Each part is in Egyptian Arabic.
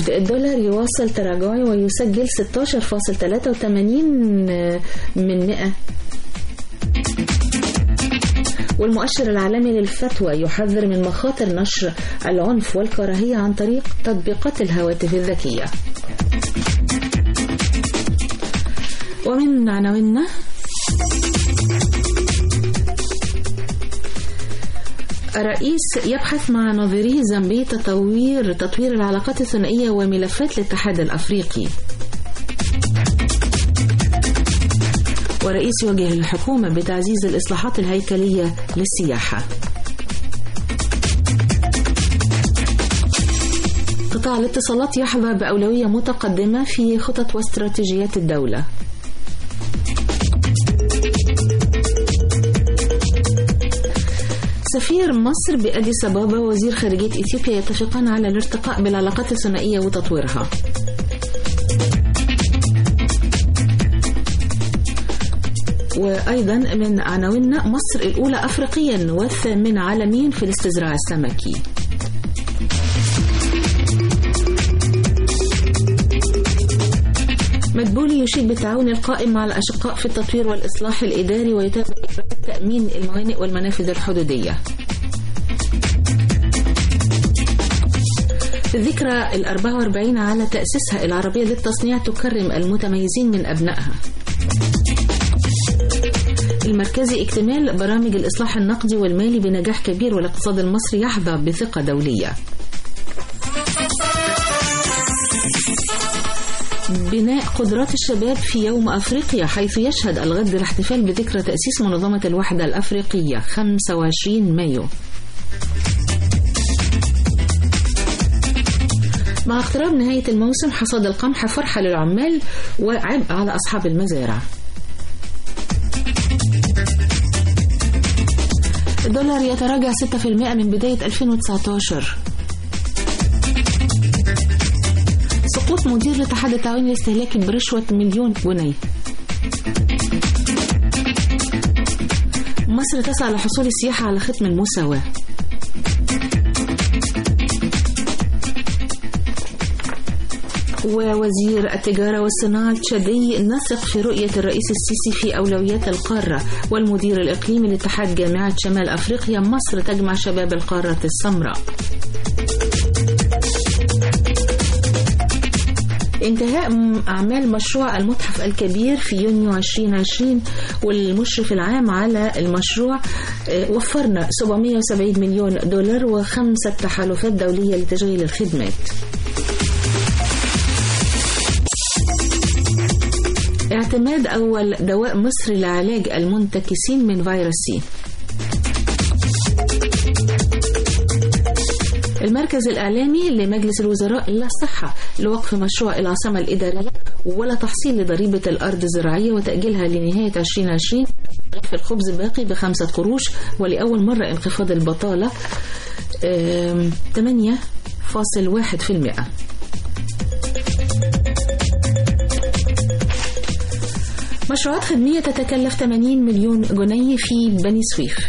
الدولار يواصل تراجعه ويسجل 16.83 من 100 والمؤشر العالمي للفتوى يحذر من مخاطر نشر العنف والكراهية عن طريق تطبيقات الهواتف الذكية ومن عناويننا الرئيس يبحث مع نظيره زامبي تطوير تطوير العلاقات الثنائية وملفات الاتحاد الأفريقي ورئيس يوجه الحكومة بتعزيز الإصلاحات الهيكلية للسياحة قطاع الاتصالات يحظى بأولوية متقدمة في خطط واستراتيجيات الدولة سفير مصر بأديس أبابا وزير خارجية إثيوبيا يتفقان على الارتقاء بالعلاقات الثنائية وتطويرها وأيضا من عناويننا مصر الأولى أفريقيا والثامن عالميا في الاستزراع السمكي مدبولي يشيد بالتعاون القائم مع الأشقاء في التطوير والإصلاح الإداري ويتابع تأمين الموانئ والمنافذ الحدودية الذكرى ال 44 على تأسيسها العربية للتصنيع تكرم المتميزين من أبنائها المركزي اكتمال برامج الإصلاح النقدي والمالي بنجاح كبير والاقتصاد المصري يحظى بثقة دولية بناء قدرات الشباب في يوم أفريقيا حيث يشهد الغد الاحتفال بذكرى تأسيس منظمة الوحدة الأفريقية 25 مايو مع اقتراب نهاية الموسم حصاد القمح فرحة للعمال وعبء على أصحاب المزارع الدولار يتراجع 6% من بداية 2019 سقوط مدير الاتحاد التعاوني الاستهلاكي برشوة مليون جنيه مصر تسعى لحصول السياحة على ختم المساواة ووزير التجارة والصناعة التشادي نثق في رؤية الرئيس السيسي في أولويات القارة والمدير الإقليمي لاتحاد جامعة شمال أفريقيا مصر تجمع شباب القارة السمراء انتهاء أعمال مشروع المتحف الكبير في يونيو 2020 والمشرف العام على المشروع وفرنا 770 مليون دولار وخمسة تحالفات دولية لتشغيل الخدمات اعتماد أول دواء مصري لعلاج المنتكسين من فيروس سي المركز الإعلامي لمجلس الوزراء لا صحة لوقف مشروع العاصمة الإدارية ولا تحصيل لضريبة الأرض الزراعية وتأجيلها لنهاية 2020 رغف الخبز باقي بخمسة قروش ولأول مرة انخفاض البطالة 8.1% مشروعات خدمية تتكلف 80 مليون جنيه في بني سويف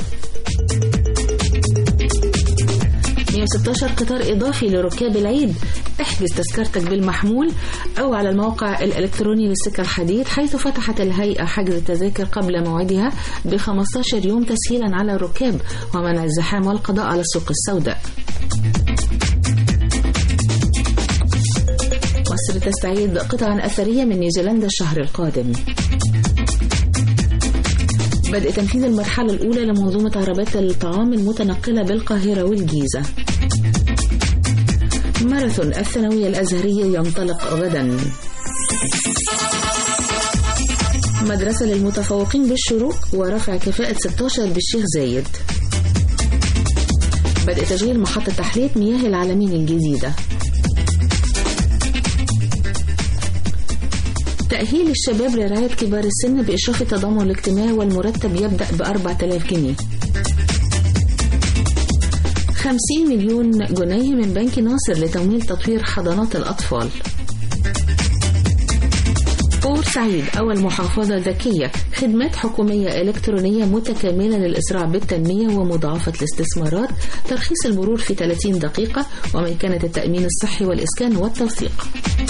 116 قطار إضافي لركاب العيد احجز تذكرتك بالمحمول أو على الموقع الإلكتروني للسكة الحديد حيث فتحت الهيئة حجز التذاكر قبل موعدها ب 15 يوم تسهيلا على الركاب ومنع الزحام والقضاء على السوق السوداء مصر تستعيد قطعا أثرية من نيوزيلندا الشهر القادم بدء تنفيذ المرحلة الأولى لمنظومة عربات الطعام المتنقلة بالقاهرة والجيزة ماراثون الثانوية الأزهرية ينطلق غدا مدرسة للمتفوقين بالشروق ورفع كفاءة 16 بالشيخ زايد بدء تشغيل محطة تحلية مياه العالمين الجديدة تأهيل الشباب لرعاية كبار السن بإشراف التضامن الاجتماعي والمرتب يبدأ ب 4000 جنيه 50 مليون جنيه من بنك ناصر لتمويل تطوير حضانات الأطفال بورسعيد أول محافظة ذكية خدمات حكومية إلكترونية متكاملة للإسراع بالتنمية ومضاعفة الاستثمارات ترخيص المرور في 30 دقيقة وميكنة التأمين الصحي والإسكان والتوثيق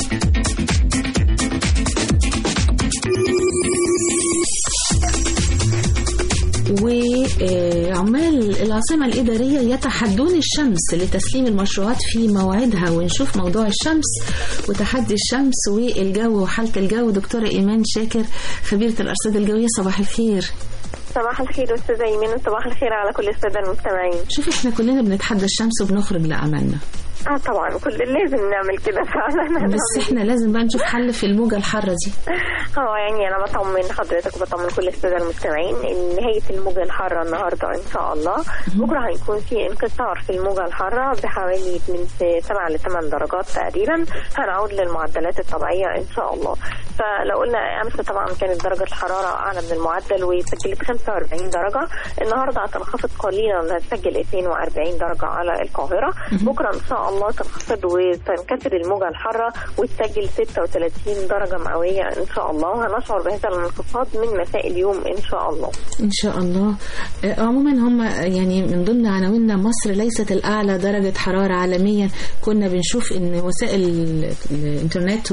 وعمال العاصمة الإدارية يتحدون الشمس لتسليم المشروعات في موعدها ونشوف موضوع الشمس وتحدي الشمس والجو وحالة الجو دكتورة إيمان شاكر خبيرة الأرصاد الجوية صباح الخير صباح الخير استاذه ايمان وصباح الخير على كل الساده المستمعين شوف احنا كلنا بنتحدى الشمس وبنخرج لأملنا اه طبعا كل لازم نعمل كده فعلا بس احنا لازم بقى نشوف حل في الموجة الحارة دي اه يعني انا بطمن حضرتك وبطمن كل الساده المستمعين ان نهايه الموجه الحاره النهارده ان شاء الله بكره هيكون في انكسار في الموجه الحاره بحوالي من 7 ل 8 درجات تقريبا هنعود للمعدلات الطبيعيه ان شاء الله فلو قلنا امس طبعا كانت درجه الحراره اعلى من المعدل وسجلت 45 درجه النهارده هتنخفض قليلا هتسجل 42 درجه على القاهره بكره ان شاء الله تنخفض وتنكسر الموجه الحاره وتسجل 36 درجه مئويه ان شاء الله وهنشعر بهذا الانخفاض من مساء اليوم ان شاء الله إن شاء الله آه، عموما هم يعني من ضمن عناويننا مصر ليست الأعلى درجة حرارة عالميا كنا بنشوف إن وسائل ال- الإنترنت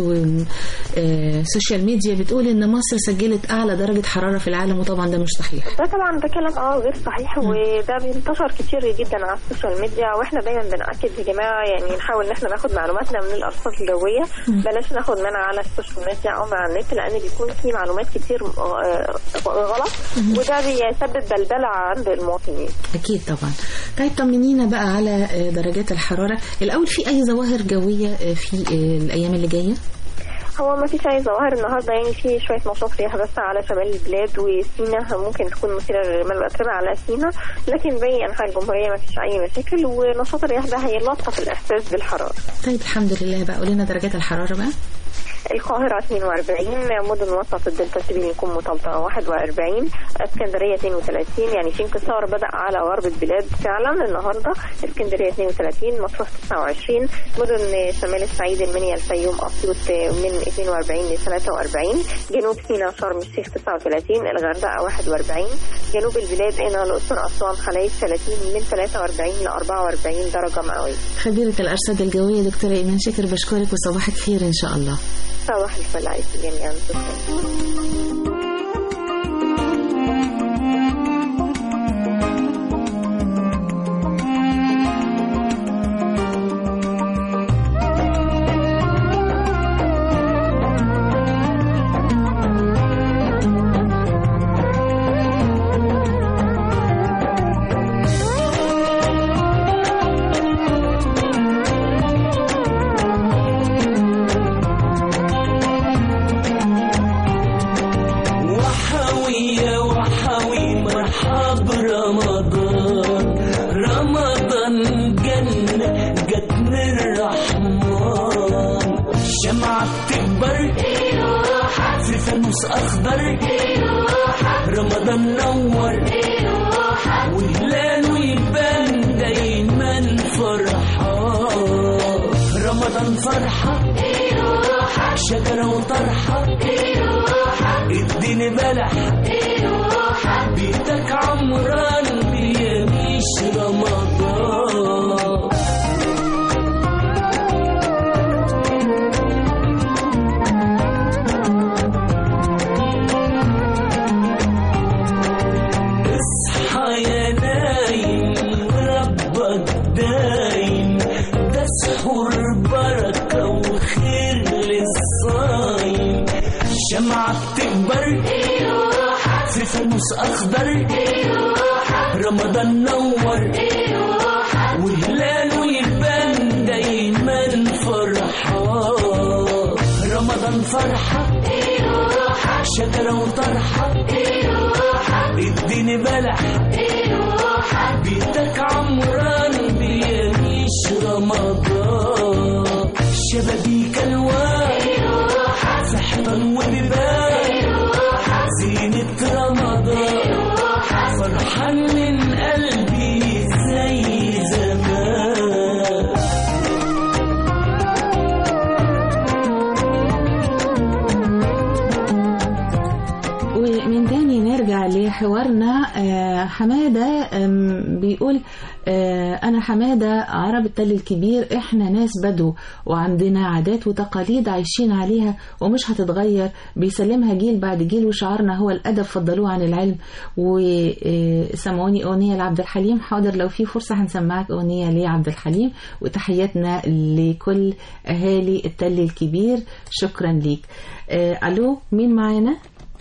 والسوشيال ميديا بتقول إن مصر سجلت أعلى درجة حرارة في العالم وطبعا ده مش صحيح ده طبعا ده كلام اه غير صحيح وده بينتشر كتير جدا على السوشيال ميديا واحنا دايما بنأكد يا جماعه يعني نحاول ان احنا ناخد معلوماتنا من الارصاد الجويه بلاش ناخد منها على السوشيال ميديا او على النت لان بيكون في معلومات كتير آه، غلط وده بيسبب بلبله عند المواطنين أكيد طبعا طيب طمنينا بقى على آه، درجات الحرارة الأول في أي ظواهر جوية آه، في آه، الأيام اللي جاية؟ هو ما فيش اي ظواهر النهارده يعني في شويه نشاط رياح بس على شمال البلاد وسينا ممكن تكون مثيره للرمال والاتربه على سينا لكن باقي انحاء الجمهوريه ما فيش اي مشاكل ونشاط الرياح ده هيلطف الاحساس بالحراره طيب الحمد لله بقى قولنا درجات الحرارة بقى القاهرة 42 مدن وسط الدلتا سيبين يكون مطلطة 41 اسكندرية 32 يعني في انكسار بدأ على غرب البلاد فعلا النهاردة اسكندرية 32 مطروح 29 مدن شمال الصعيد المنيا الفيوم أسيوط من 42 ل 43 جنوب سيناء شرم الشيخ 39 الغردقة 41 جنوب البلاد هنا الأقصر أسوان خلايج 30 من 43 ل 44 درجة مئوية خبيرة الأرصاد الجوية دكتورة إيمان شاكر بشكرك وصباحك خير إن شاء الله صباح الفل عليكم جميعا شكرا وحوي يا وحوي مرحب رمضان رمضان جنة جت من الرحمن شمعة بتكبر في فانوس أخضر رمضان نور وهلاله يبان دايما فرحان رمضان فرحة شجرة وطرحة اديني بلح بيتك عمران بيميش رمضان اصحى يا نايم وربك دايم ده سحور بركة وخير للصايم شمعة بتكبر في فانوس أخضر رمضان نور وهلاله يبان دايما فرحان رمضان فرحة شجرة وطرحة اديني بلح بيتك عمران بيميش رمضان شبابيك الوان في حيطان وبيبان زينة رمضان فرحان من قلبي زي زمان نرجع لحوارنا آه، حمادة آم، بيقول آه، أنا حمادة عرب التل الكبير إحنا ناس بدو وعندنا عادات وتقاليد عايشين عليها ومش هتتغير بيسلمها جيل بعد جيل وشعارنا هو الأدب فضلوه عن العلم وسمعوني أغنية لعبد الحليم حاضر لو في فرصة هنسمعك أغنية لعبد الحليم وتحياتنا لكل أهالي التل الكبير شكرا ليك آه، ألو مين معانا؟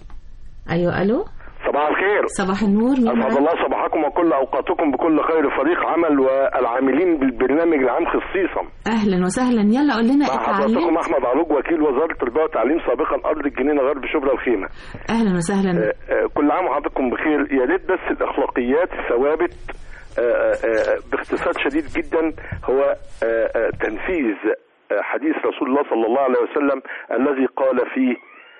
أيوة ألو صباح الخير صباح النور مين أسعد معانا؟ الله صباحكم وكل أوقاتكم بكل خير فريق عمل والعاملين بالبرنامج العام خصيصا أهلا وسهلا يلا قول لنا مع حضراتكم اتعلمت أحمد عروج وكيل وزارة التربية والتعليم سابقا أرض الجنينة غرب شبرا الخيمة أهلا وسهلا آه، آه، كل عام وحضراتكم بخير يا ريت بس الأخلاقيات الثوابت آه، آه، آه، باختصار شديد جدا هو آه، آه، تنفيذ آه، حديث رسول الله صلى الله عليه وسلم الذي قال فيه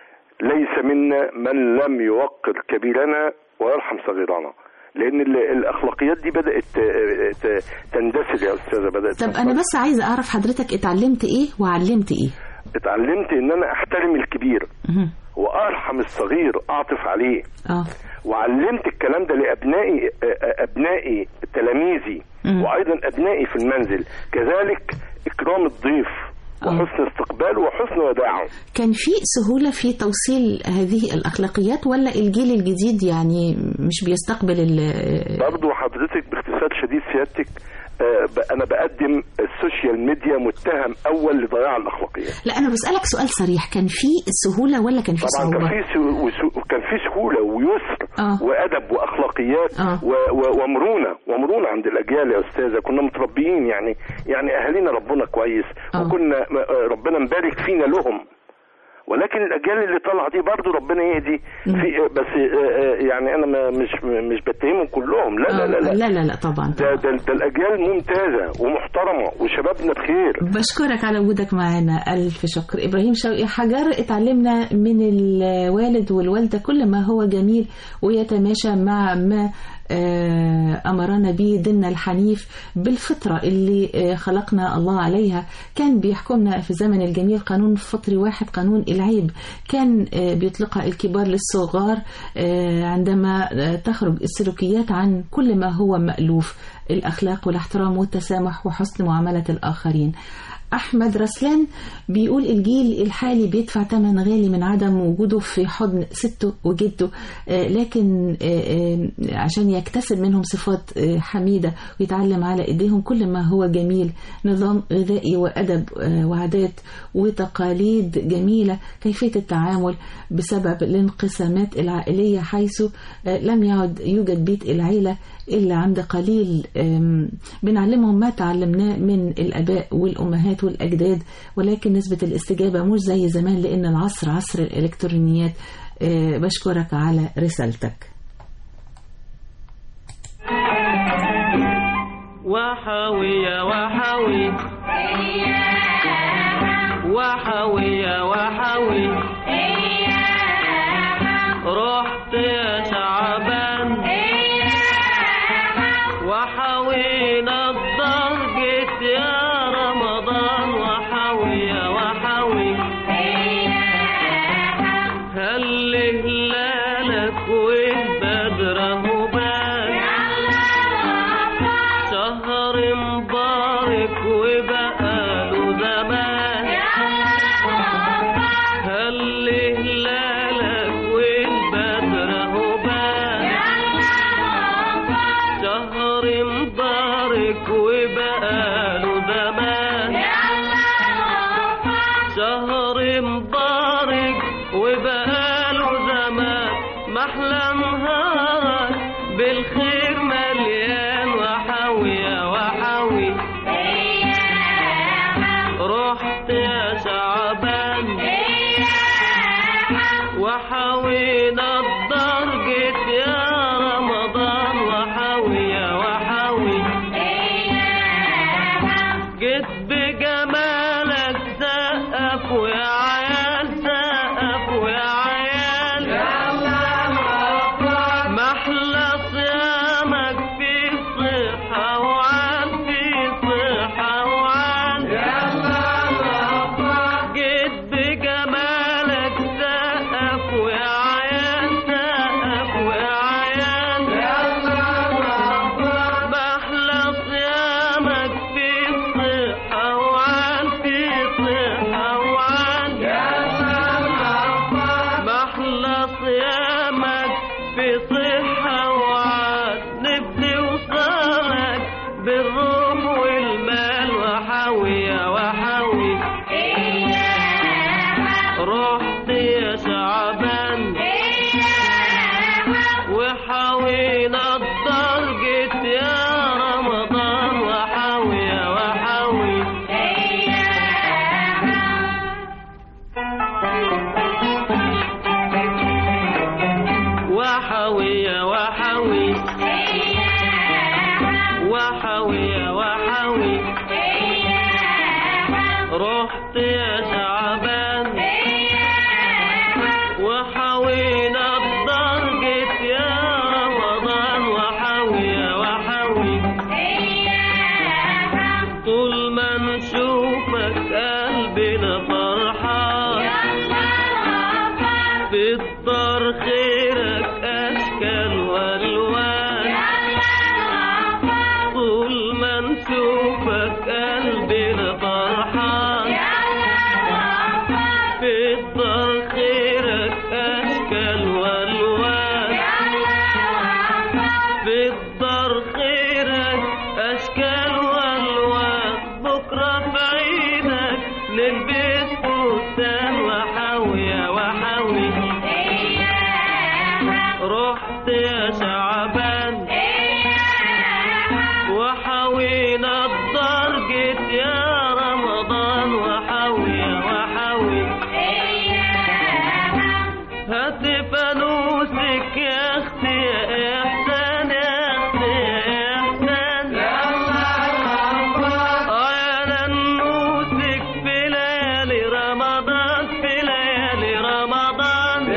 ليس منا من لم يوقر كبيرنا ويرحم صغيرنا لان ال- الاخلاقيات دي بدات آه، ت- تندثر يا استاذه بدات طب أنا بس عايزة أعرف حضرتك اتعلمت إيه وعلمت إيه اتعلمت ان انا احترم الكبير مهم. وارحم الصغير اعطف عليه اه وعلمت الكلام ده لابنائي آه، آه، ابنائي تلاميذي مم. وايضا ابنائي في المنزل كذلك اكرام الضيف آه. وحسن استقباله وحسن وداعه كان في سهولة في توصيل هذه الأخلاقيات ولا الجيل الجديد يعني مش بيستقبل ال برضو حضرتك باختصار شديد سيادتك آه، ب- انا بقدم السوشيال ميديا متهم اول لضياع الاخلاقيات لا أنا بسألك سؤال صريح كان في سهولة ولا كان في طبعا كان صعوبة؟ في سو... وسو... كان في سهوله ويسر آه. وادب واخلاقيات آه. و... و... ومرونه ومرونه عند الاجيال يا استاذه كنا متربيين يعني يعني اهالينا ربنا كويس آه. وكنا م- ربنا مبارك فينا لهم ولكن الاجيال اللي طالعه دي برضو ربنا يهدي في بس آه، آه، يعني انا ما- مش مش بتهمهم كلهم لا لا لا لا لا لا لا طبعا, ده, طبعا. ده, ده الاجيال ممتازه ومحترمه وشبابنا بخير بشكرك على وجودك معنا ألف شكر إبراهيم شوقي حجر اتعلمنا من الوالد والوالدة كل ما هو جميل ويتماشى مع ما آه، أمرنا به ديننا الحنيف بالفطرة اللي آه، خلقنا الله عليها كان بيحكمنا في الزمن الجميل قانون فطري واحد قانون العيب كان آه، بيطلقها الكبار للصغار آه، عندما آه، تخرج السلوكيات عن كل ما هو مألوف الأخلاق والاحترام والتسامح وحسن معاملة الآخرين أحمد رسلان بيقول الجيل الحالي بيدفع ثمن غالي من عدم وجوده في حضن سته وجده آه، لكن آه، آه، عشان يكتسب منهم صفات آه، حميدة ويتعلم على إيديهم كل ما هو جميل نظام غذائي وأدب آه، وعادات وتقاليد جميلة كيفية التعامل بسبب الانقسامات العائلية حيث آه، لم يعد يوجد بيت العيلة إلا عند قليل آم، بنعلمهم ما تعلمناه من الآباء والأمهات والأجداد ولكن نسبة الاستجابة مش زي زمان لأن العصر عصر الإلكترونيات آه، بشكرك على رسالتك وحوي يا وحوي وحوي يا وحوي رحت يا شعبان وحوينا الدار جيت يا رمضان وحوي يا وحوي هل هلالك والبدر هو بان شهر مبارك وبقاله زمان هل هلالك والبدر هو بان شهر مبارك وبقاله زمان شهر مبارك وبقاله زمان محلى نهارك بالخير مليان وحوي يا وحوي رحت يا شعبان وحوينا الدار جيت يا رمضان وحوي يا وحوي جيت بجمالك سقف ويا عيال سقف ويا عيال محلى صيام وصحة وعاد نبني وصالك بالروح والمال وحاوية وحاوي رحت يا شعبان وحاوينا الدرجة يا رمضان وحاوية وحاوي وحاوية وحاوي وحاوية وحاوي رحت يا شعبان وحاوينا الدرجة يا رمضان وحاوية وحاوي طول ما نشوفك قلبنا فرحان في الدار خيرك أشكال والوان طول ما نشوفك قلبنا فرحان في الدار خيرك أشكال والوان في الدار خيرك أشكال والوان بكرة في عيدك نلبس فستان وحاوية وحاوي رحت يا شعبان وحاوينا الدرجة يا رمضان وحاوية وحاوي هات فانوسك يا اختي يا احسان يا اختي يا احسان اه يا ننوسك في ليالي رمضان في ليالي رمضان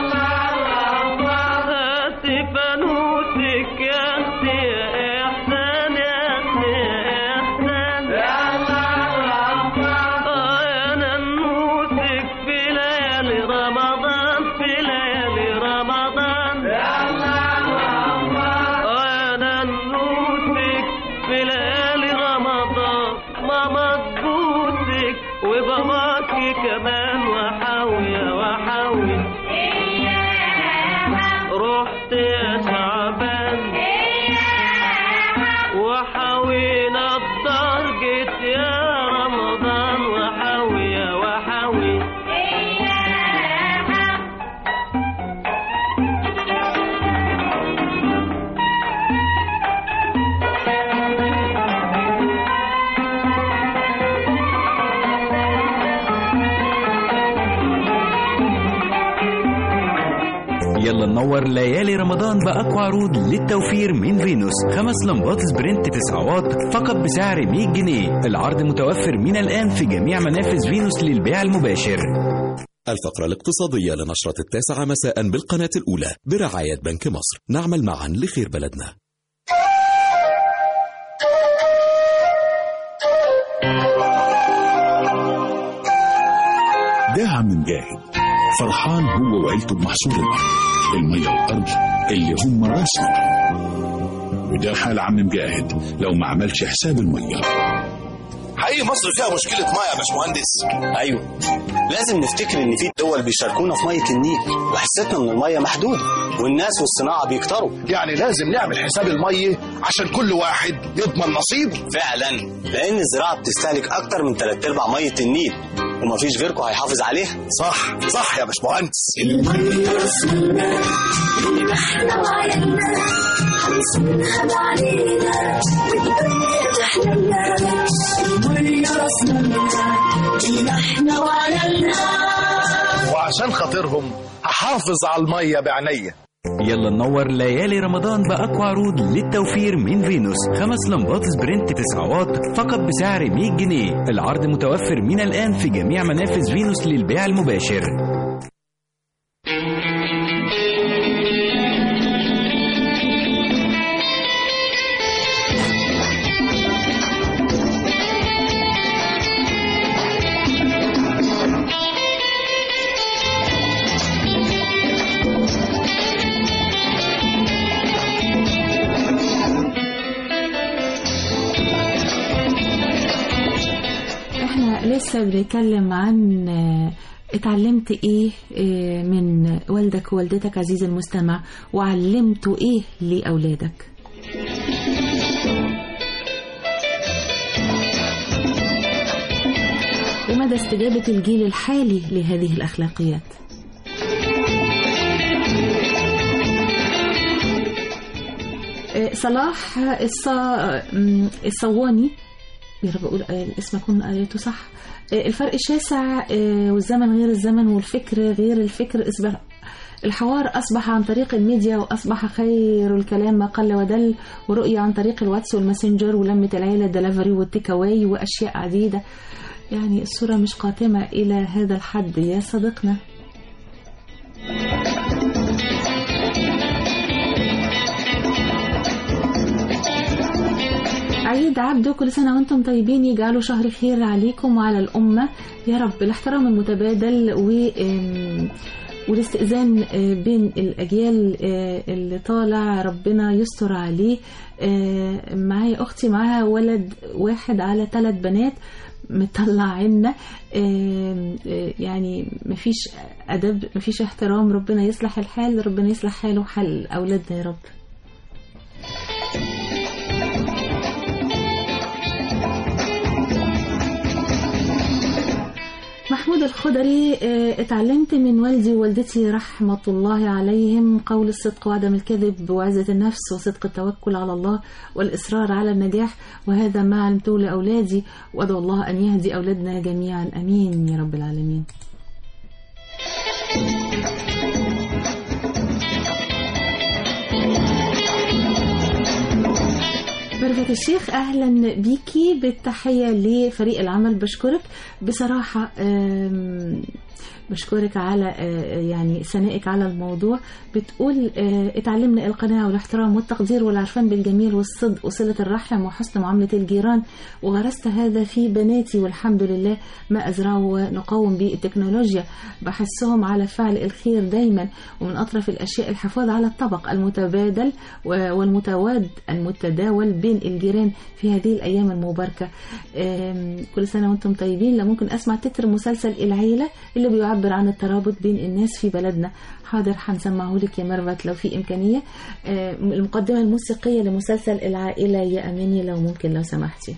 هات فانوسك يا اختي يا احسان يا اختي يا احسان اه يا ننوسك في ليالي رمضان في ليالي رمضان اه يا ننوسك في ليالي رمضان ماما تبوسك وباباكي كمان وحاوية وحاوي رحت يا شعبان وحاوينا الدرجة يا رمضان وحاوية وحاوي يلا ننور ليالي رمضان بأقوى عروض للتوفير من فينوس خمس لمبات سبرنت 9 واط فقط بسعر 100 جنيه العرض متوفر من الآن في جميع منافذ فينوس للبيع المباشر الفقرة الاقتصادية لنشرة التاسعة مساء بالقناة الأولى برعاية بنك مصر نعمل معا لخير بلدنا ده عم مجاهد فرحان هو وعيلته بمحصول الأرض المية والأرض اللي هم راسنا وده حال عم مجاهد لو ما عملش حساب المية حقيقي مصر فيها مشكلة مية يا باشمهندس ايوه لازم نفتكر ان في دول بيشاركونا في ميه النيل وحصتنا من الميه محدوده والناس والصناعه بيكتروا يعني لازم نعمل حساب المية عشان كل واحد يضمن نصيبه فعلا لان الزراعه بتستهلك اكتر من ثلاث ارباع ميه النيل ومفيش غيركم هيحافظ عليها صح صح يا باشمهندس المية رسمنا اللي احنا وعينا هنسمنها بعدينا والدنيا تحلمنا المية رسمنا اللي احنا وعينا وعشان خاطرهم هحافظ على المية بعينيا يلا ننور ليالي رمضان بأقوى عروض للتوفير من فينوس خمس لمبات سبرنت 9 واط فقط بسعر 100 جنيه العرض متوفر من الآن في جميع منافذ فينوس للبيع المباشر احنا لسه بنتكلم عن آه، اتعلمت ايه آه، من والدك ووالدتك عزيزي المستمع وعلمتوا ايه لأولادك ومدى استجابة الجيل الحالي لهذه الأخلاقيات آه، صلاح الص- م، الصواني يا رب اقول آه، الاسم اكون قريته صح آه، الفرق الشاسع آه، والزمن غير الزمن والفكر غير الفكر اصبح الحوار أصبح عن طريق الميديا وأصبح خير الكلام ما قل ودل ورؤية عن طريق الواتس والماسنجر ولمة العيلة الدليفري والتيك أواي وأشياء عديدة يعني الصورة مش قاتمة إلى هذا الحد يا صديقنا عيد عبده كل سنة وانتم طيبين يجعلوا شهر خير عليكم وعلى الأمة يا رب الاحترام المتبادل و آم، والاستئذان آه، بين الأجيال آه، اللي طالع ربنا يستر عليه آه، معايا أختي معاها ولد واحد على ثلاث بنات مطلع عنا آم، آه، يعني مفيش أدب مفيش احترام ربنا يصلح الحال ربنا يصلح حاله وحال أولادنا يا رب محمود الخضري آه، اتعلمت من والدي ووالدتي رحمة الله عليهم قول الصدق وعدم الكذب وعزة النفس وصدق التوكل على الله والإصرار على النجاح وهذا ما علمته لأولادي وأدعو الله أن يهدي أولادنا جميعا أمين يا رب العالمين ميرفت الشيخ اهلا بيكي بالتحيه لفريق العمل بشكرك بصراحه آم، بشكرك على آه، يعني ثنائك على الموضوع بتقول آه، اتعلمنا القناعة والاحترام والتقدير والعرفان بالجميل والصدق وصلة الرحم وحسن معاملة الجيران وغرست هذا في بناتي والحمد لله ما أزرعه ونقاوم به التكنولوجيا بحثهم على فعل الخير دايما ومن أطرف الأشياء الحفاظ على الطبق المتبادل و- والمتواد المتداول بين الجيران في هذه الأيام المباركة آم، كل سنة وأنتم طيبين لا ممكن أسمع تتر مسلسل العيلة اللي بيعبر عن الترابط بين الناس في بلدنا حاضر هنسمعه لك يا مروت لو في إمكانية آم، المقدمة الموسيقية لمسلسل العائلة يا أماني لو ممكن لو سمحتي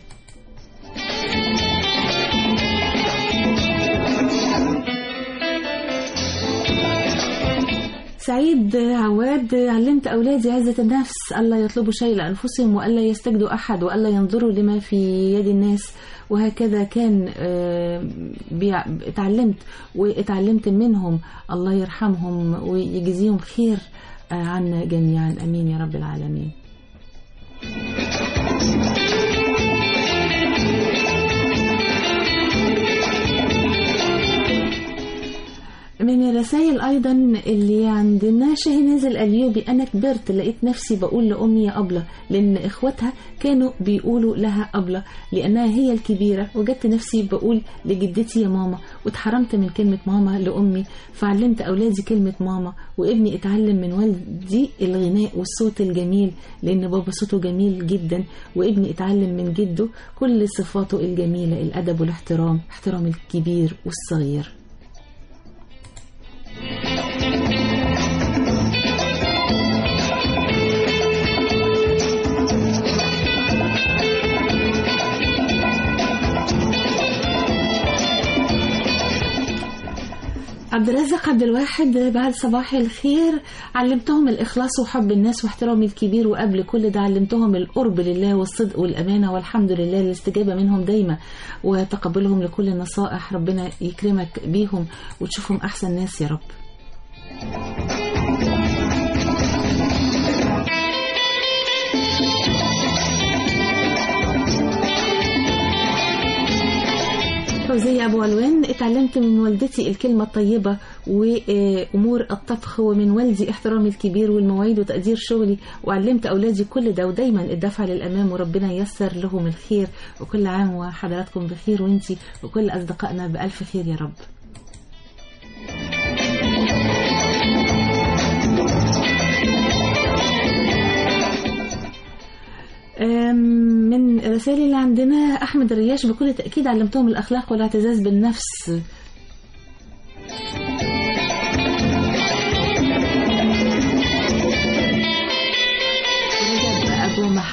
سعيد عواد علمت أولادي عزة النفس ألا يطلبوا شيء لأنفسهم وألا يستجدوا أحد وألا ينظروا لما في يد الناس وهكذا كان آه، بيع- اتعلمت واتعلمت منهم الله يرحمهم ويجزيهم خير آه، عنا جميعا أمين يا رب العالمين من الرسائل أيضا اللي عندنا شاهناز الأليوبي أنا كبرت لقيت نفسي بقول لأمي يا أبلة لأن إخواتها كانوا بيقولوا لها أبلة لأنها هي الكبيرة وجدت نفسي بقول لجدتي يا ماما واتحرمت من كلمة ماما لأمي فعلمت أولادي كلمة ماما وابني اتعلم من والدي الغناء والصوت الجميل لأن بابا صوته جميل جدا وابني اتعلم من جده كل صفاته الجميلة الأدب والاحترام احترام الكبير والصغير عبد الرزاق عبد الواحد بعد صباح الخير علمتهم الإخلاص وحب الناس واحترام الكبير وقبل كل ده علمتهم القرب لله والصدق والأمانة والحمد لله الاستجابة منهم دايما وتقبلهم لكل النصائح ربنا يكرمك بيهم وتشوفهم أحسن ناس يا رب فوزية أبو علوان اتعلمت من والدتي الكلمة الطيبة وأمور الطبخ ومن والدي احترامي الكبير والمواعيد وتقدير شغلي وعلمت أولادي كل ده ودايما الدفع للأمام وربنا ييسر لهم الخير وكل عام وحضراتكم بخير وانتي وكل أصدقائنا بألف خير يا رب أم، من الرسائل اللي عندنا أحمد الرياش بكل تأكيد علمتهم الأخلاق والاعتزاز بالنفس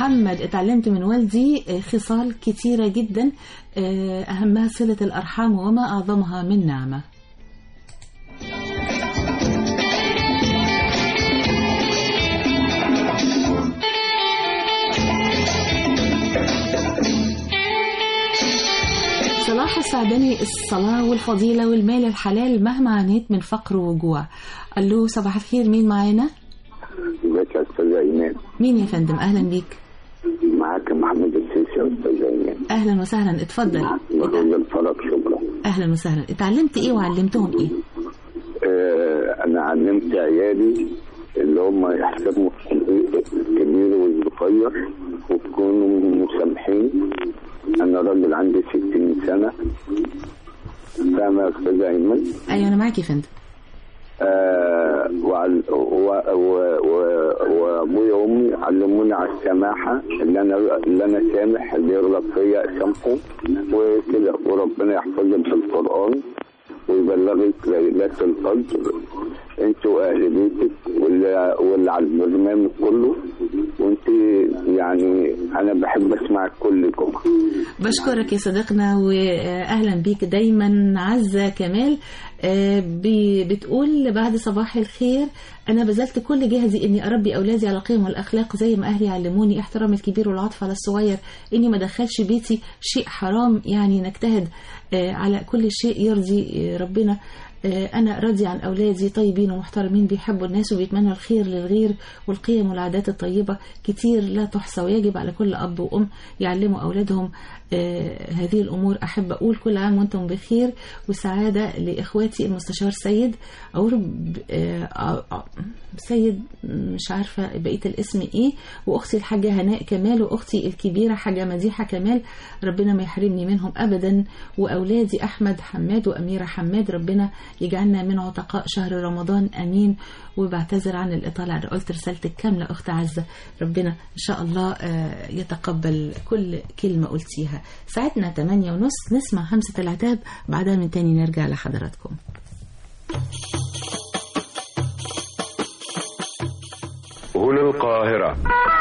محمد اتعلمت من والدي آه، خصال كتيرة جدا آه، أهمها صلة الأرحام وما أعظمها من نعمة صلاح السعدني الصلاة والفضيلة والمال الحلال مهما عانيت من فقر وجوع قال له صباح الخير مين معانا ازيك يا استاذ ايمان مين يا فندم أهلا بيك معاك محمد السيسي يا استاذ ايمان أهلا وسهلا اتفضل بقول الفرج شكرا أهلا وسهلا اتعلمت إيه وعلمتهم إيه آه انا علمت عيالي اللي هم يحسبوا الكبير والصغير ويكونوا مسامحين انا راجل عندي 60 سنه فاهم يا استاذ ايمن أيوة أنا معاك يا فندم آه وعل- و- و- و- وابويا وامي علموني على السماحه اللي انا اللي انا سامح اللي يغلط فيا اسامحه وكده وربنا يحفظهم في القران ويبلغك ليلات القدر انت واهل بيتك واللي, واللي على البرنامج كله وانت يعني انا بحب اسمعك كل جمعه بشكرك يا صديقنا واهلا بيك دايما عزه كمال آه، ب- بتقول بعد صباح الخير انا بذلت كل جهدي اني اربي اولادي على القيم والاخلاق زي ما اهلي علموني احترام الكبير والعطف على الصغير اني ما ادخلش بيتي شيء حرام يعني نجتهد آه، على كل شيء يرضي آه، ربنا آه، أنا راضي عن أولادي طيبين ومحترمين بيحبوا الناس وبيتمنوا الخير للغير والقيم والعادات الطيبة كتير لا تحصى ويجب على كل أب وأم يعلموا أولادهم آه، هذه الأمور أحب أقول كل عام وأنتم بخير وسعادة لإخواتي المستشار سيد أو رب- آه، آه، آه، سيد مش عارفة بقية الاسم إيه وأختي الحاجة هناء كمال وأختي الكبيرة حاجة مديحة كمال ربنا ما يحرمني منهم أبدا وأولادي أحمد حماد وأميرة حماد ربنا يجعلنا من عتقاء شهر رمضان أمين وبعتذر عن الإطالة أنا قلت رسالتك كاملة أخت عزة ربنا إن شاء الله آه، يتقبل كل كلمة قلتيها ساعتنا 8 ونص نسمع همسة العتاب بعدها من تاني نرجع لحضراتكم هنا القاهرة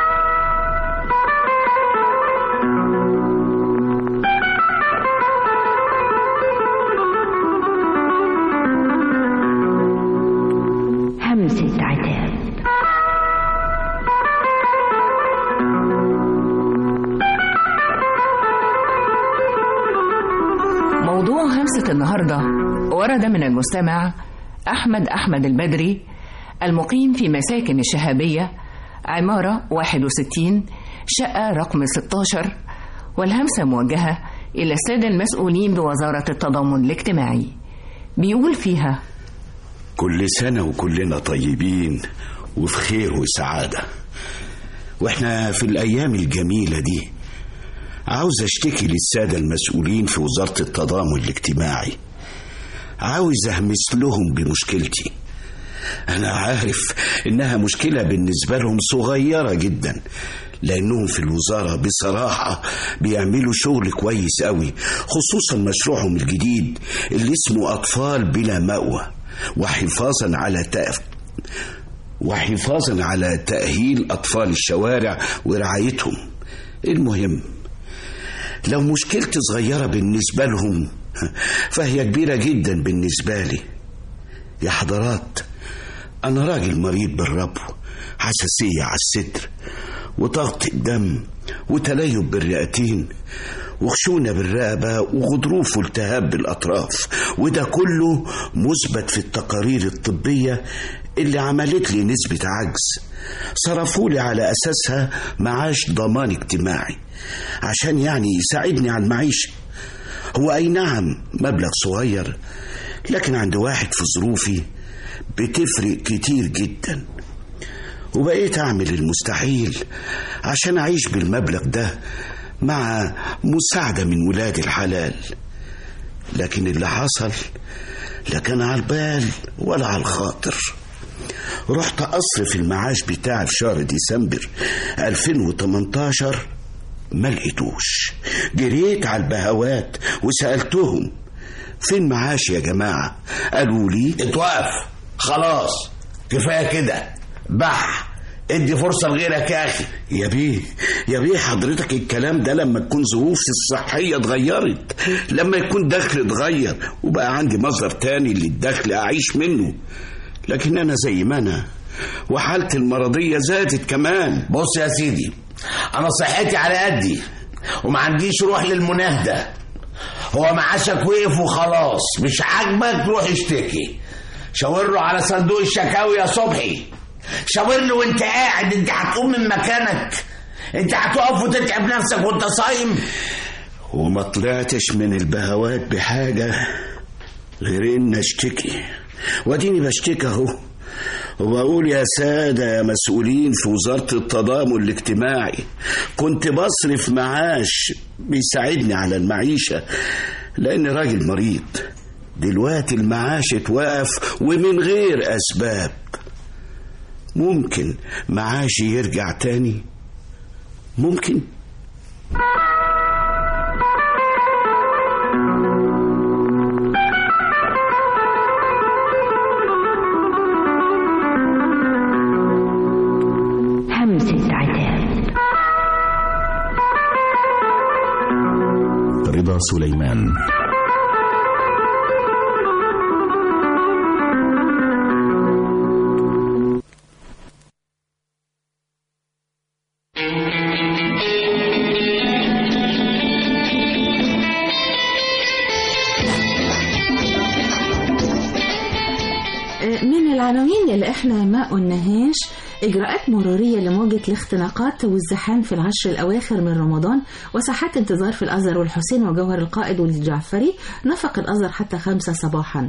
همسة عتاب موضوع همسة النهاردة ورد من المستمع أحمد أحمد البدري المقيم في مساكن الشهابية عمارة 61 شقة رقم 16 والهمسة موجهة إلى السادة المسؤولين بوزارة التضامن الاجتماعي بيقول فيها كل سنة وكلنا طيبين وفي خير وسعادة واحنا في الأيام الجميلة دي عاوز اشتكي للسادة المسؤولين في وزارة التضامن الاجتماعي عاوز اهمس لهم بمشكلتي انا عارف انها مشكلة بالنسبة لهم صغيرة جدا لانهم في الوزارة بصراحة بيعملوا شغل كويس قوي خصوصا مشروعهم الجديد اللي اسمه اطفال بلا مأوى وحفاظا على تأف وحفاظا على تأهيل أطفال الشوارع ورعايتهم المهم لو مشكلتي صغيرة بالنسبة لهم فهي كبيرة جدا بالنسبة لي يا حضرات أنا راجل مريض بالربو حساسية على الصدر وضغط الدم وتليف بالرئتين وخشونة بالرقبة وغضروف والتهاب بالأطراف وده كله مثبت في التقارير الطبية اللي عملت لي نسبة عجز صرفوا لي على أساسها معاش ضمان اجتماعي عشان يعني يساعدني على المعيشة هو أي نعم مبلغ صغير لكن عند واحد في ظروفي بتفرق كتير جدا وبقيت أعمل المستحيل عشان أعيش بالمبلغ ده مع مساعدة من ولاد الحلال لكن اللي حصل لا كان على البال ولا على الخاطر رحت أصرف المعاش بتاع في شهر ديسمبر 2018 ما لقيتوش جريت على البهوات وسألتهم فين معاش يا جماعة قالوا لي اتوقف خلاص كفايه كده بح ادي فرصة لغيرك يا أخي يا بيه يا بيه حضرتك الكلام ده لما تكون ظروفي الصحية اتغيرت لما يكون دخل اتغير وبقى عندي مصدر تاني للدخل أعيش منه لكن أنا زي ما أنا وحالتي المرضية زادت كمان بص يا سيدي أنا صحتي على قدي وما عنديش روح للمناهدة هو معاشك وقف وخلاص مش عاجبك روح اشتكي شاور له على صندوق الشكاوي يا صبحي شاور له وانت قاعد انت هتقوم من مكانك انت هتقف وتتعب نفسك وانت صايم وما طلعتش من البهوات بحاجة غير إن أشتكي وأديني بشتكي أهو وبقول يا سادة يا مسؤولين في وزارة التضامن الاجتماعي كنت بصرف معاش بيساعدني على المعيشة لأن راجل مريض دلوقتي المعاش اتوقف ومن غير أسباب ممكن معاشي يرجع تاني ممكن همسة عتاب رضا سليمان من العناوين اللي احنا ما قلناهاش إجراءات مرورية لمواجهة الاختناقات والزحام في العشر الأواخر من رمضان وساحات انتظار في الأزهر والحسين وجوهر القائد والجعفري نفق الأزهر حتى خمسة صباحا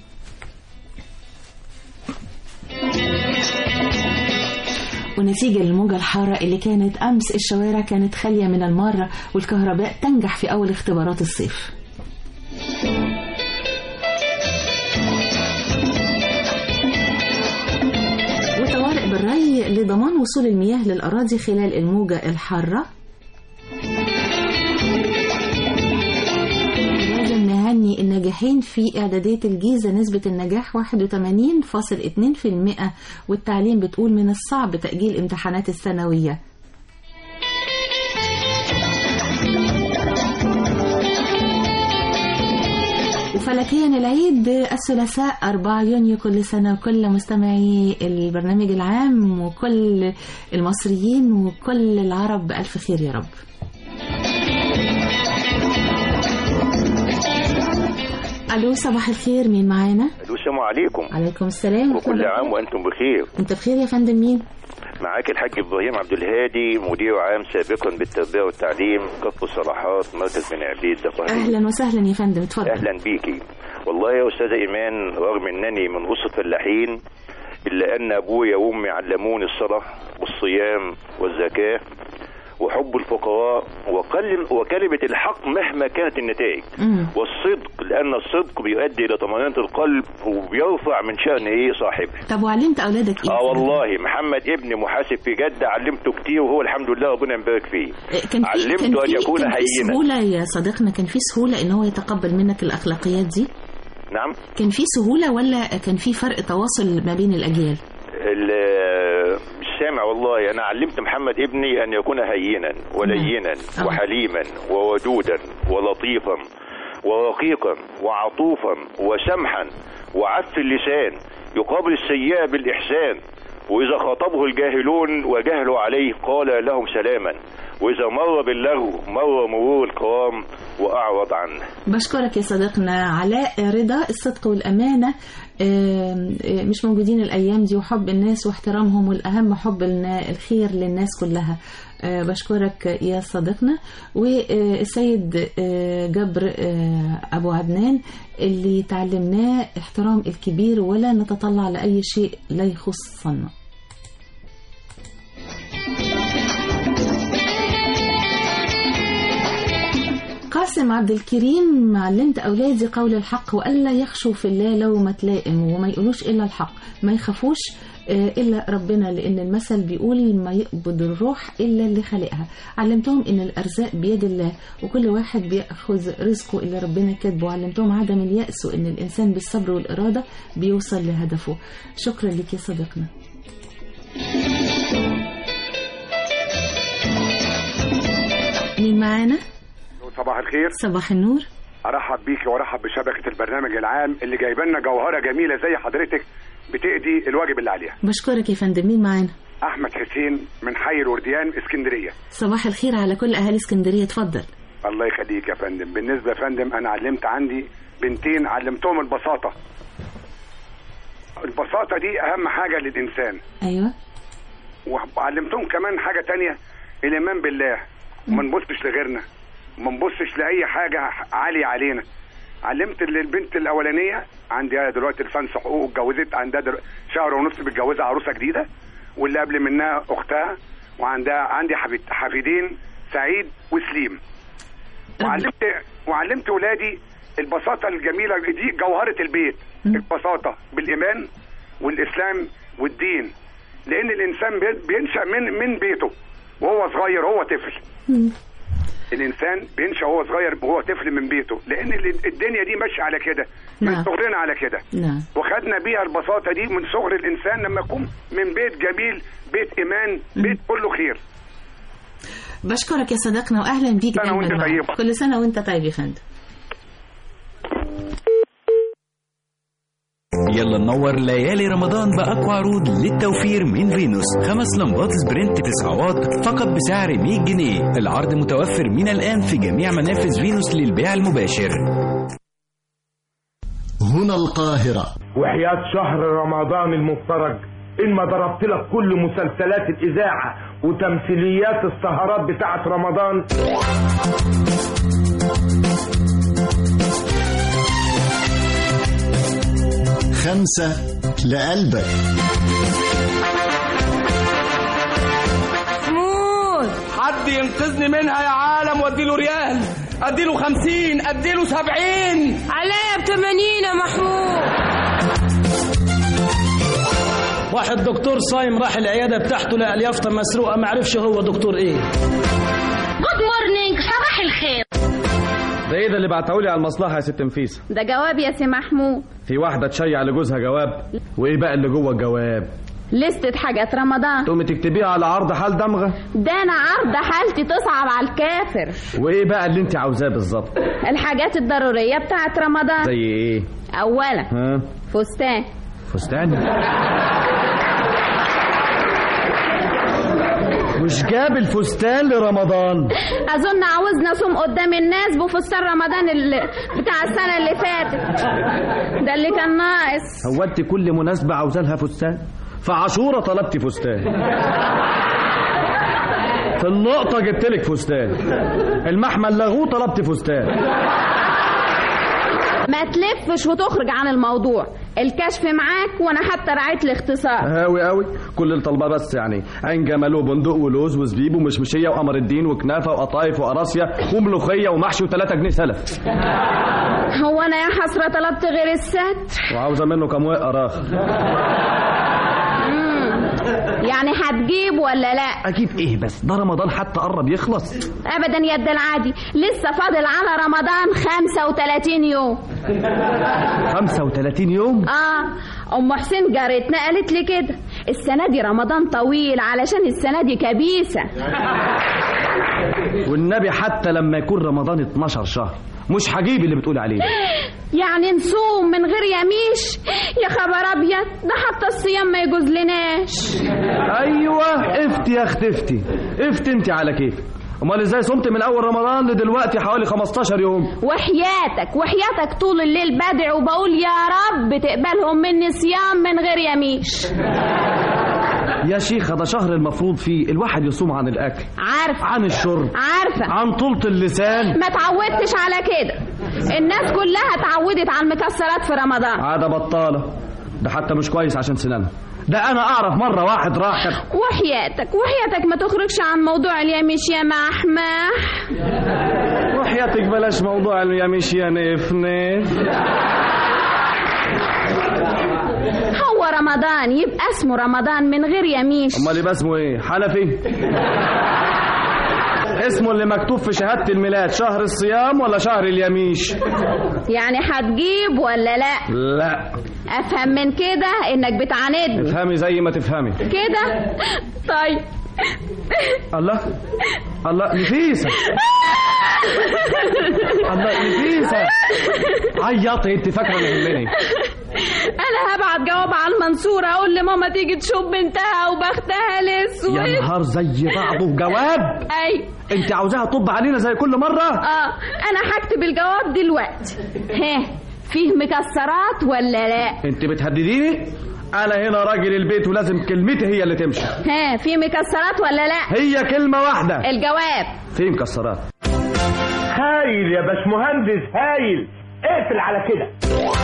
ونتيجة للموجة الحارة اللي كانت أمس الشوارع كانت خالية من المارة والكهرباء تنجح في أول اختبارات الصيف وطوارئ بالري لضمان وصول المياه للأراضي خلال الموجة الحارة لازم نهني الناجحين في إعدادية الجيزة نسبة النجاح 81.2% والتعليم بتقول من الصعب تأجيل امتحانات الثانوية وفلكيا العيد الثلاثاء 4 يونيو كل سنة وكل مستمعي البرنامج العام وكل المصريين وكل العرب بألف خير يا رب ألو صباح الخير مين معانا؟ السلام عليكم عليكم السلام وكل عام وانتم بخير انت بخير يا فندم مين؟ معاك الحاج ابراهيم عبد الهادي مدير عام سابقا بالتربيه والتعليم كف الصلاحات مركز بن عبيد القاهره أهلا وسهلا يا فندم اتفضل اهلا بيكي والله يا استاذه ايمان رغم انني من اسره فلاحين الا ان ابويا وامي علموني الصلاه والصيام والزكاه وحب الفقراء وقل وكلمة الحق مهما كانت النتائج مم. والصدق لأن الصدق بيؤدي إلى طمأنينة القلب وبيرفع من شأن إيه صاحبه طب وعلمت أولادك إيه؟ اه والله محمد ابني محاسب في جدة علمته كتير وهو الحمد لله ربنا يبارك فيه كان في علمته كان أن في يكون كان في هينا سهولة يا صديقنا كان في سهولة إن هو يتقبل منك الأخلاقيات دي؟ نعم كان في سهولة ولا كان في فرق تواصل ما بين الأجيال؟ ال- مش سامع والله انا علمت محمد ابني ان يكون هينا ولينا آه. وحليما وودودا ولطيفا ورقيقا وعطوفا وسمحا وعف اللسان يقابل السيئة بالإحسان وإذا خاطبه الجاهلون وجهلوا عليه قال لهم سلاما وإذا مر باللغو مر مرور الكرام وأعرض عنه بشكرك يا صديقنا علاء رضا الصدق والأمانة آم، آم، مش موجودين الأيام دي وحب الناس واحترامهم والأهم حب النا- الخير للناس كلها آه، بشكرك يا صديقنا والسيد آه، جبر آه، أبو عدنان اللي تعلمناه احترام الكبير ولا نتطلع لأي شيء لا يخصنا قاسم عبد الكريم علمت أولادي قول الحق وألا يخشوا في الله لومة لائم وما يقولوش إلا الحق ما يخافوش آه، إلا ربنا لأن المثل بيقول ما يقبض الروح إلا اللي خلقها علمتهم إن الأرزاق بيد الله وكل واحد بيأخذ رزقه اللي ربنا كاتبه علمتهم عدم اليأس وإن الإنسان بالصبر والإرادة بيوصل لهدفه شكرا لك يا صديقنا معانا صباح الخير صباح النور ارحب بيكي وارحب بشبكه البرنامج العام اللي جايبه لنا جوهره جميله زي حضرتك بتأدي الواجب اللي عليها بشكرك يا فندم مين معانا احمد حسين من حي الورديان اسكندريه صباح الخير على كل اهالي اسكندريه اتفضل الله يخليك يا فندم بالنسبه يا فندم انا علمت عندي بنتين علمتهم البساطه البساطه دي اهم حاجه للانسان ايوه وعلمتهم كمان حاجه تانية الايمان بالله وما نبصش لغيرنا وما نبصش لاي حاجه عاليه علينا علمت ال- البنت الاولانيه عندها دلوقتي الفنس حقوق اتجوزت عندها دل... شهر ونص متجوزه عروسه جديده واللي قبل منها اختها وعندها عندي حفيد حفيدين سعيد وسليم وعلمت وعلمت ولادي البساطه الجميله دي جوهره البيت البساطه بالايمان والاسلام والدين لان الانسان بي- بينشا من من بيته وهو صغير هو طفل الانسان بينشا وهو صغير وهو طفل من بيته لان ال- الدنيا دي ماشيه على كده من نعم. صغرنا على كده نعم وخدنا بيها البساطه دي من صغر الانسان لما يكون من بيت جميل بيت ايمان بيت كله خير بشكرك يا صديقنا واهلا بيك سنة دايما وانت معانا. طيبة. كل سنه وانت طيب يا فندم يلا ننور ليالي رمضان بأقوى عروض للتوفير من فينوس خمس لمبات سبرنت 9 واط فقط بسعر 100 جنيه العرض متوفر من الآن في جميع منافذ فينوس للبيع المباشر هنا القاهرة وحياة شهر رمضان المفترج إن ما ضربت لك كل مسلسلات الإذاعة وتمثيليات السهرات بتاعت رمضان خمسة لقلبك محمود حد ينقذني منها يا عالم واديله ريال اديله خمسين اديله سبعين عليا بتمانين يا محمود واحد دكتور صايم راح العياده بتاعته لقى اليافطه مسروقه ما عرفش هو دكتور ايه جود مورنينج صباح الخير ده ايه ده اللي بعتهولي على المصلحه يا ست نفيسه ده جواب يا سي محمود في واحده تشيع لجوزها جواب وايه بقى اللي جوه الجواب لستة حاجات رمضان تقومي تكتبيها على عرض حال دمغه ده انا عرض حالتي تصعب على الكافر وايه بقى اللي انت عاوزاه بالظبط الحاجات الضرورية بتاعت رمضان زي ايه اولا ها فستان فستان مش جاب الفستان لرمضان اظن عاوزنا اصوم قدام الناس بفستان رمضان اللي بتاع السنة اللي فاتت ده اللي كان ناقص هو انت كل مناسبه عاوزه لها فستان فعاشوره طلبتي فستان في النقطه جبت لك فستان المحمل لغوه طلبتي فستان ما تلفش وتخرج عن الموضوع الكشف معاك وانا حتى رعيت الاختصار هاوي قوي كل اللي طالباه بس يعني عين جمال وبندق ولوز وزبيب ومشمشيه وقمر الدين وكنافه وقطايف وقراصيه وملوخيه ومحشي و3 جنيه سلف هو انا يا حسرة طلبت غير الست وعاوزه منه كام وقه راخ مم. يعني هتجيب ولا لا اجيب ايه بس ده رمضان حتى قرب يخلص ابدا يد العادي لسه فاضل على رمضان 35 يوم 35 يوم اه ام حسين جارتنا قالت لي كده السنه دي رمضان طويل علشان السنه دي كبيسه والنبي حتى لما يكون رمضان 12 شهر مش هجيب اللي بتقول عليه يعني نصوم من غير يميش يا خبر ابيض ده حتى الصيام ما يجوز لناش ايوه افتي يا اختي افتي افتي انت على كيفك امال ازاي صمت من اول رمضان لدلوقتي حوالي 15 يوم وحياتك وحياتك طول الليل بدعي وبقول يا رب تقبلهم مني صيام من غير يميش يا شيخة ده شهر المفروض فيه الواحد يصوم عن الاكل عارفه عن الشرب عارفه عن طولة اللسان ما تعودتش على كده الناس كلها اتعودت على المكسرات في رمضان عادة بطالة ده حتى مش كويس عشان سنانها ده انا اعرف مرة واحد راح كان وحياتك وحياتك ما تخرجش عن موضوع اليميش يا محمح وحياتك بلاش موضوع اليميش يا نف نف هو رمضان يبقى اسمه رمضان من غير يميش امال يبقى اسمه ايه حنفي اسمه اللي مكتوب في شهادة الميلاد شهر الصيام ولا شهر اليميش يعني هتجيب ولا لا لا افهم من كده انك بتعاندني افهمي زي ما تفهمي كده طيب الله الله نفيسة الله نفيسة عيطي انت فاكرة انا يهمني انا هبعت جواب على المنصورة اقول لماما تيجي تشوف بنتها وبختها الاسود يا نهار زي بعضه جواب اي انت عاوزاها تطب علينا زي كل مرة اه انا هكتب الجواب دلوقتي ها فيه مكسرات ولا لا انت بتهدديني انا هنا راجل البيت ولازم كلمتي هي اللي تمشي ها في مكسرات ولا لا هي كلمة واحدة الجواب في مكسرات هايل يا باشمهندس هايل اقفل على كده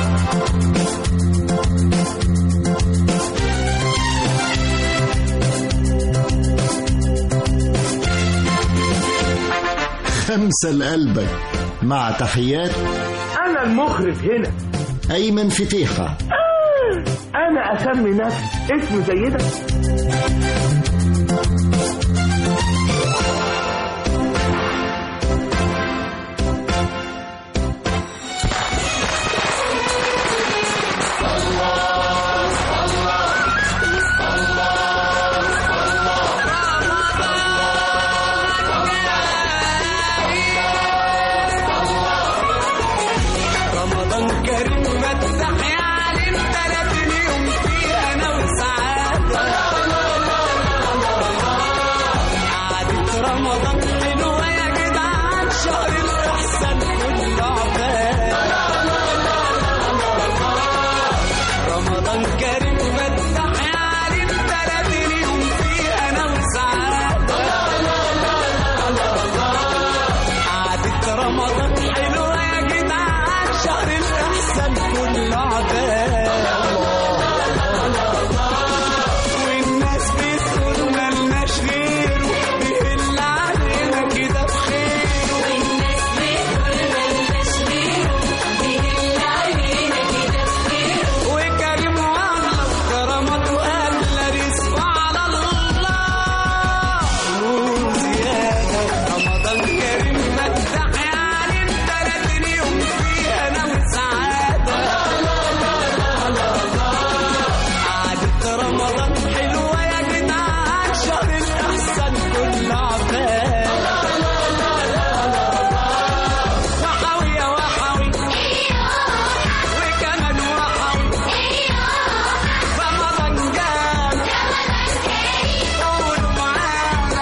خمسة لقلبك مع تحيات انا المخرج هنا أيمن فتيحة آه، انا اسمي نفسي اسم زي ده رمضان كريم فتح يا عالم تلاتين يوم فيه انا وسعادة قعدة رمضان حلوة يا جدعان شهر الإحسان كله عباد رمضان كريم فتح يا عالم تلاتين يوم فيه انا وسعادة قعدة رمضان حلوة يا جدعان شهر الإحسان كله عباد والناس بتقول ملناش غيره بيهل علينا كده بخيره والناس بتقول ملناش غيره بيهل علينا كده بخيره وكريم والله وكرمته أغلى رزقه على الله وزيادة رمضان كريم فتح يا عالم تلاتين يوم فيه أنا وسعادة قعدة رمضان حلوة يا جدعان شهر الإحسان كله عباد وحوي يا وحوي وكمان وحوي رمضان جانا قولوا معانا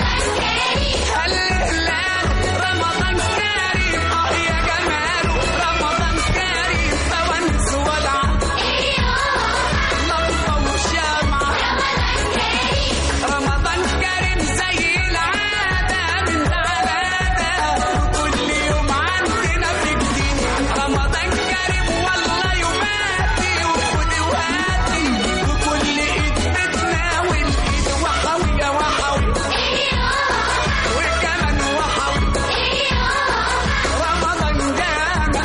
هالهلال رمضان كريم اه يا جماله رمضان كريم فوانس ولعة لمبة وشمعة رمضان كريم زي العادة من ده على ده وكل يوم عندنا في جديد رمضان كريم والله يوماتي وخد وهاتي وكل ايد بتناول ايد وحوي يا وحوي وكمان وحوي رمضان جانا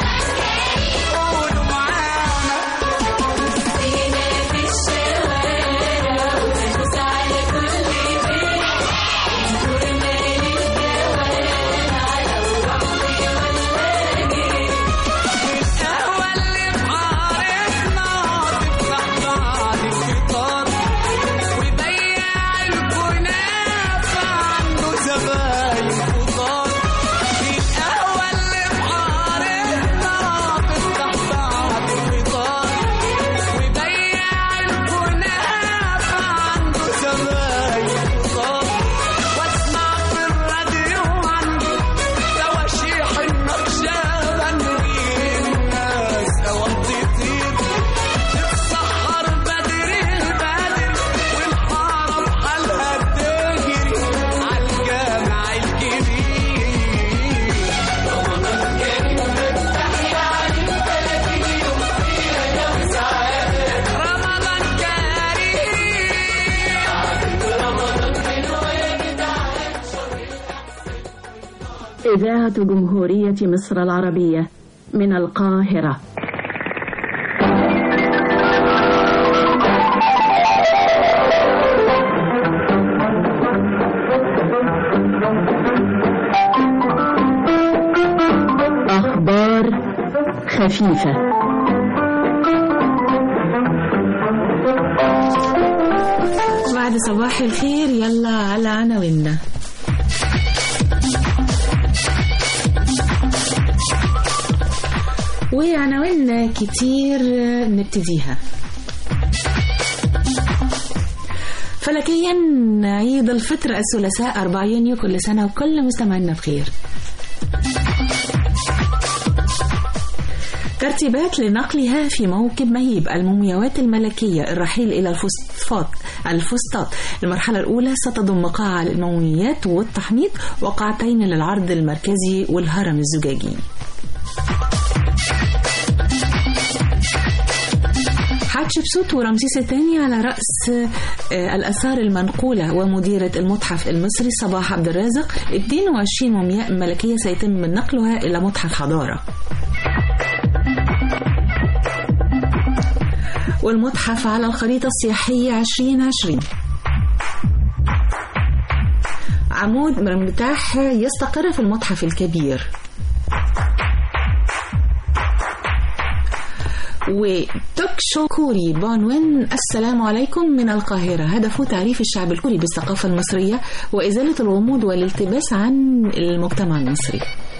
قولوا معانا فينا في الشوارع ونفوس على كل بيت نورنا للجوارع لو رحمي ولا جيت والقهوة اللي بحارتنا تفتح بعد الفطار وبياع الكنافة عنده زباين خضار القهوة اللي بحارتنا تفتح بعد الفطار وبياع الكنافة عنده زباين خضار واسمع في الراديو عنده تواشيح النقشبند الناس اوام تطير تتسحر بدري البدر والحارة بحالها تجري عالجامع الكبير رمضان كريم فتح يا عليم تلاتين يوم فيها جو سعادة رمضان كريم رمضان حلوة يا جدعان إذاعة جمهورية مصر العربية من القاهرة أخبار خفيفة بعد بعد صباح الخير يلا على عناويننا وعناوين كتير نبتديها فلكيا عيد الفطر الثلاثاء 4 يونيو كل سنة وكل مستمعينا بخير ترتيبات لنقلها في موكب مهيب المومياوات الملكية الرحيل إلى الفسطاط الفسطاط المرحلة الأولى ستضم قاعة للموميات والتحنيط وقاعتين للعرض المركزي والهرم الزجاجي حتشبسوت ورمسيس الثاني على رأس آه، الآثار المنقولة ومديرة المتحف المصري صباح عبد الرازق 22 مومياء ملكية سيتم نقلها إلى متحف حضارة والمتحف على الخريطة السياحية 2020 عمود مرتاح يستقر في المتحف الكبير وتوك شو كوري بعنوان السلام عليكم من القاهرة هدفه تعريف الشعب الكوري بالثقافة المصرية وإزالة الغموض والالتباس عن المجتمع المصري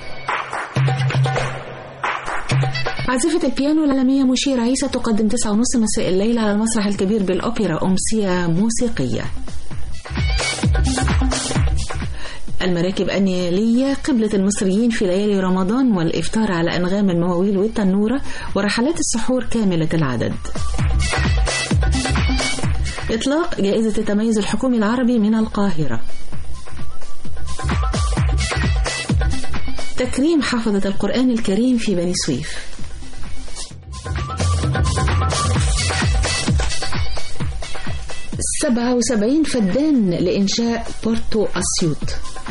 عازفة البيانو العالمية مشيرة عيسى تقدم تسعة ونص مساء الليل على المسرح الكبير بالأوبرا أمسية موسيقية المراكب النيلية قبلة المصريين في ليالي رمضان والإفطار على أنغام المواويل والتنورة ورحلات السحور كاملة العدد إطلاق جائزة التميز الحكومي العربي من القاهرة تكريم حافظة القرآن الكريم في بني سويف سبعة وسبعين فدان لإنشاء بورتو أسيوط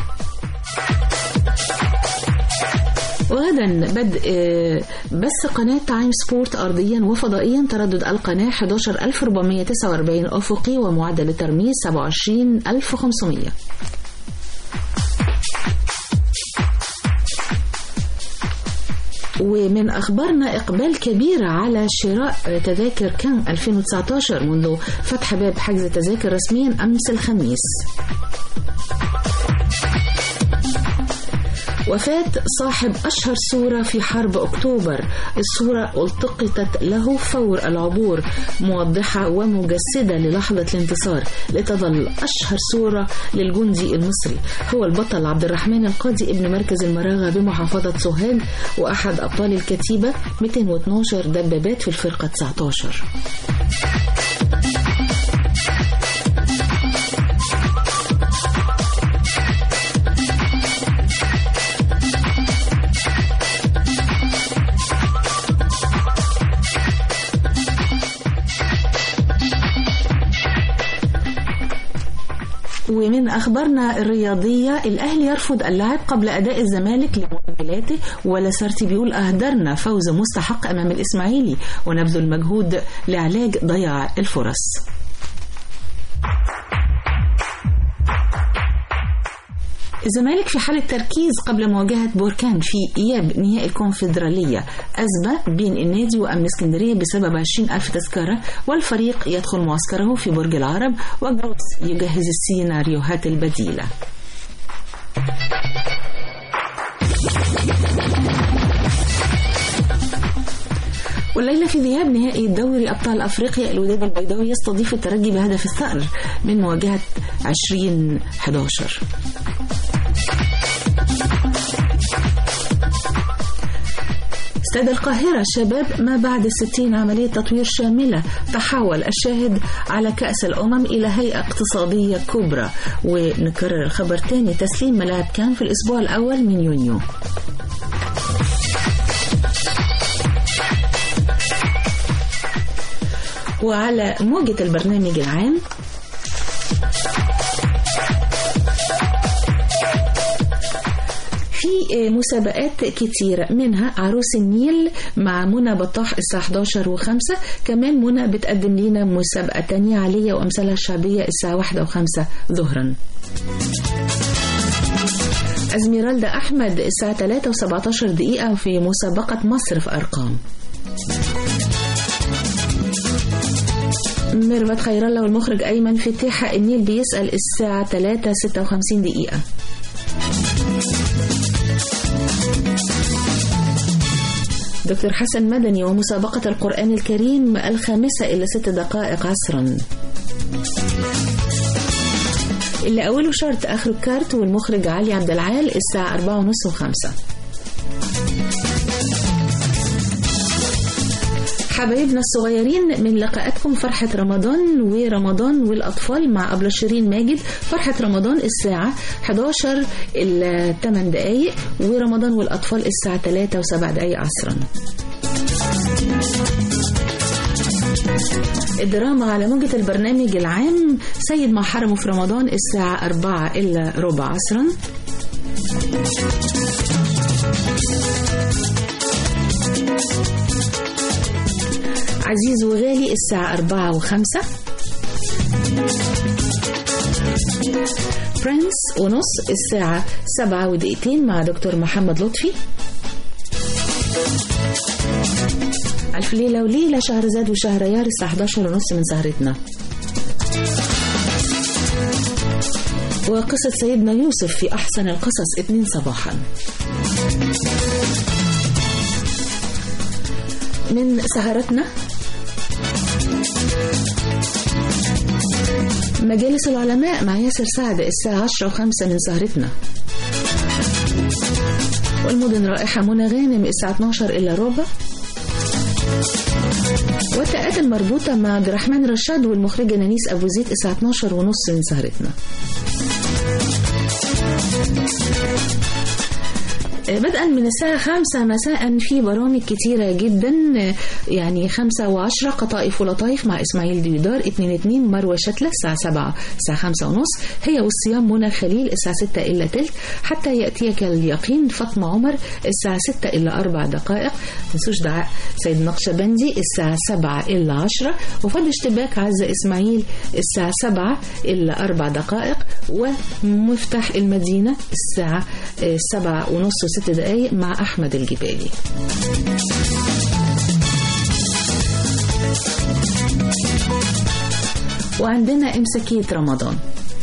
وغدا بدء آه، بث قناة تايم سبورت أرضيا وفضائيا تردد القناة 11449 أفقي ومعدل الترميز 27500 ومن أخبارنا إقبال كبير على شراء تذاكر كان 2019 منذ فتح باب حجز التذاكر رسميا أمس الخميس وفاة صاحب أشهر صورة في حرب أكتوبر الصورة التقطت له فور العبور موضحة ومجسدة للحظة الانتصار لتظل أشهر صورة للجندي المصري هو البطل عبد الرحمن القاضي ابن مركز المراغة بمحافظة سوهاج وأحد أبطال الكتيبة 212 دبابات في الفرقة 19 ومن أخبارنا الرياضية الأهلي يرفض اللعب قبل أداء الزمالك لمؤهلاته ولاسارتي بيقول أهدرنا فوز مستحق أمام الإسماعيلي ونبذل مجهود لعلاج ضياع الفرص الزمالك في حالة تركيز قبل مواجهة بوركان في إياب نهائي الكونفدرالية أزمة بين النادي وأمن اسكندرية بسبب 20 ألف تذكرة والفريق يدخل معسكره في برج العرب وجروس يجهز السيناريوهات البديلة والليلة في ذهاب نهائي دوري أبطال أفريقيا الوداد البيضاوي يستضيف الترجي بهدف الثأر من مواجهة 2011 استاد القاهرة شباب ما بعد الستين عملية تطوير شاملة تحول الشاهد على كأس الأمم إلى هيئة اقتصادية كبرى ونكرر الخبر تاني تسليم ملاعب كان في الأسبوع الأول من يونيو وعلى موجة البرنامج العام في مسابقات كتيرة منها عروس النيل مع منى بطاح الساعة 11 و5 كمان منى بتقدم لنا مسابقة تانية عليا وأمثالها الشعبية الساعة 1 و5 ظهرا أزميرالدا أحمد الساعة 3 و17 دقيقة في مسابقة مصر في أرقام ميرفت خير الله والمخرج أيمن فتيحة النيل بيسأل الساعة 3 56 دقيقة دكتور حسن مدني ومسابقة القرآن الكريم الخامسة إلى ست دقائق عصرا اللي أوله شرط آخره كارت والمخرج علي عبد العال الساعة أربعة ونص وخمسة حبايبنا الصغيرين من لقاءاتكم فرحة رمضان ورمضان والأطفال مع أبلة شيرين ماجد فرحة رمضان الساعة 11 إلى 8 دقايق ورمضان والأطفال الساعة 3 و7 دقايق عصرا الدراما على موجة البرنامج العام سيد مع حرمه في رمضان الساعة 4 إلا ربع عصرا عزيز وغالي الساعة أربعة وخمسة فريندز ونص الساعة سبعة ودقيقتين مع دكتور محمد لطفي ألف ليلة وليلة شهر زاد وشهر يار الساعة 11 ونص من سهرتنا وقصة سيدنا يوسف في أحسن القصص اتنين صباحا من سهرتنا مجالس العلماء مع ياسر سعد الساعة 10 وخمسة من سهرتنا والمدن رائحة منى غانم الساعة 12 إلا ربع والتاءات المربوطة مع عبد الرحمن رشاد والمخرجة نانيس أبو زيد الساعة 12 ونص من سهرتنا بدءا من الساعة خمسة مساء في برامج كتيرة جدا يعني خمسة وعشرة قطائف ولطائف مع إسماعيل ديودار اتنين اتنين مروة شتلة الساعة سبعة الساعة خمسة ونص هي والصيام منى خليل الساعة ستة إلا تلت حتى يأتيك اليقين فاطمة عمر الساعة ستة إلا أربع دقائق تنسوش دعاء سيد نقشبندي الساعة سبعة إلا عشرة وفضل اشتباك عزة إسماعيل الساعة سبعة إلا أربع دقائق ومفتاح المدينة الساعة سبعة ونص وست دقايق مع أحمد الجبالي وعندنا إمساكية رمضان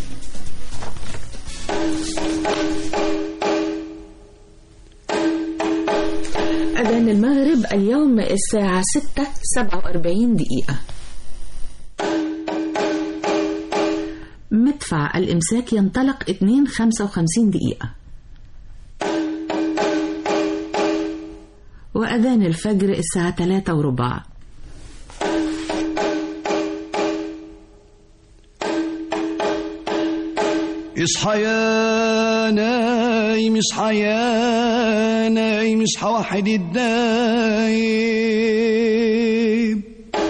أذان المغرب اليوم الساعة 6 47 دقيقة مدفع الإمساك ينطلق 2 55 دقيقة وأذان الفجر الساعة 3 وربع اصحى يا نايم اصحى يا نايم اصحى واحد الدايم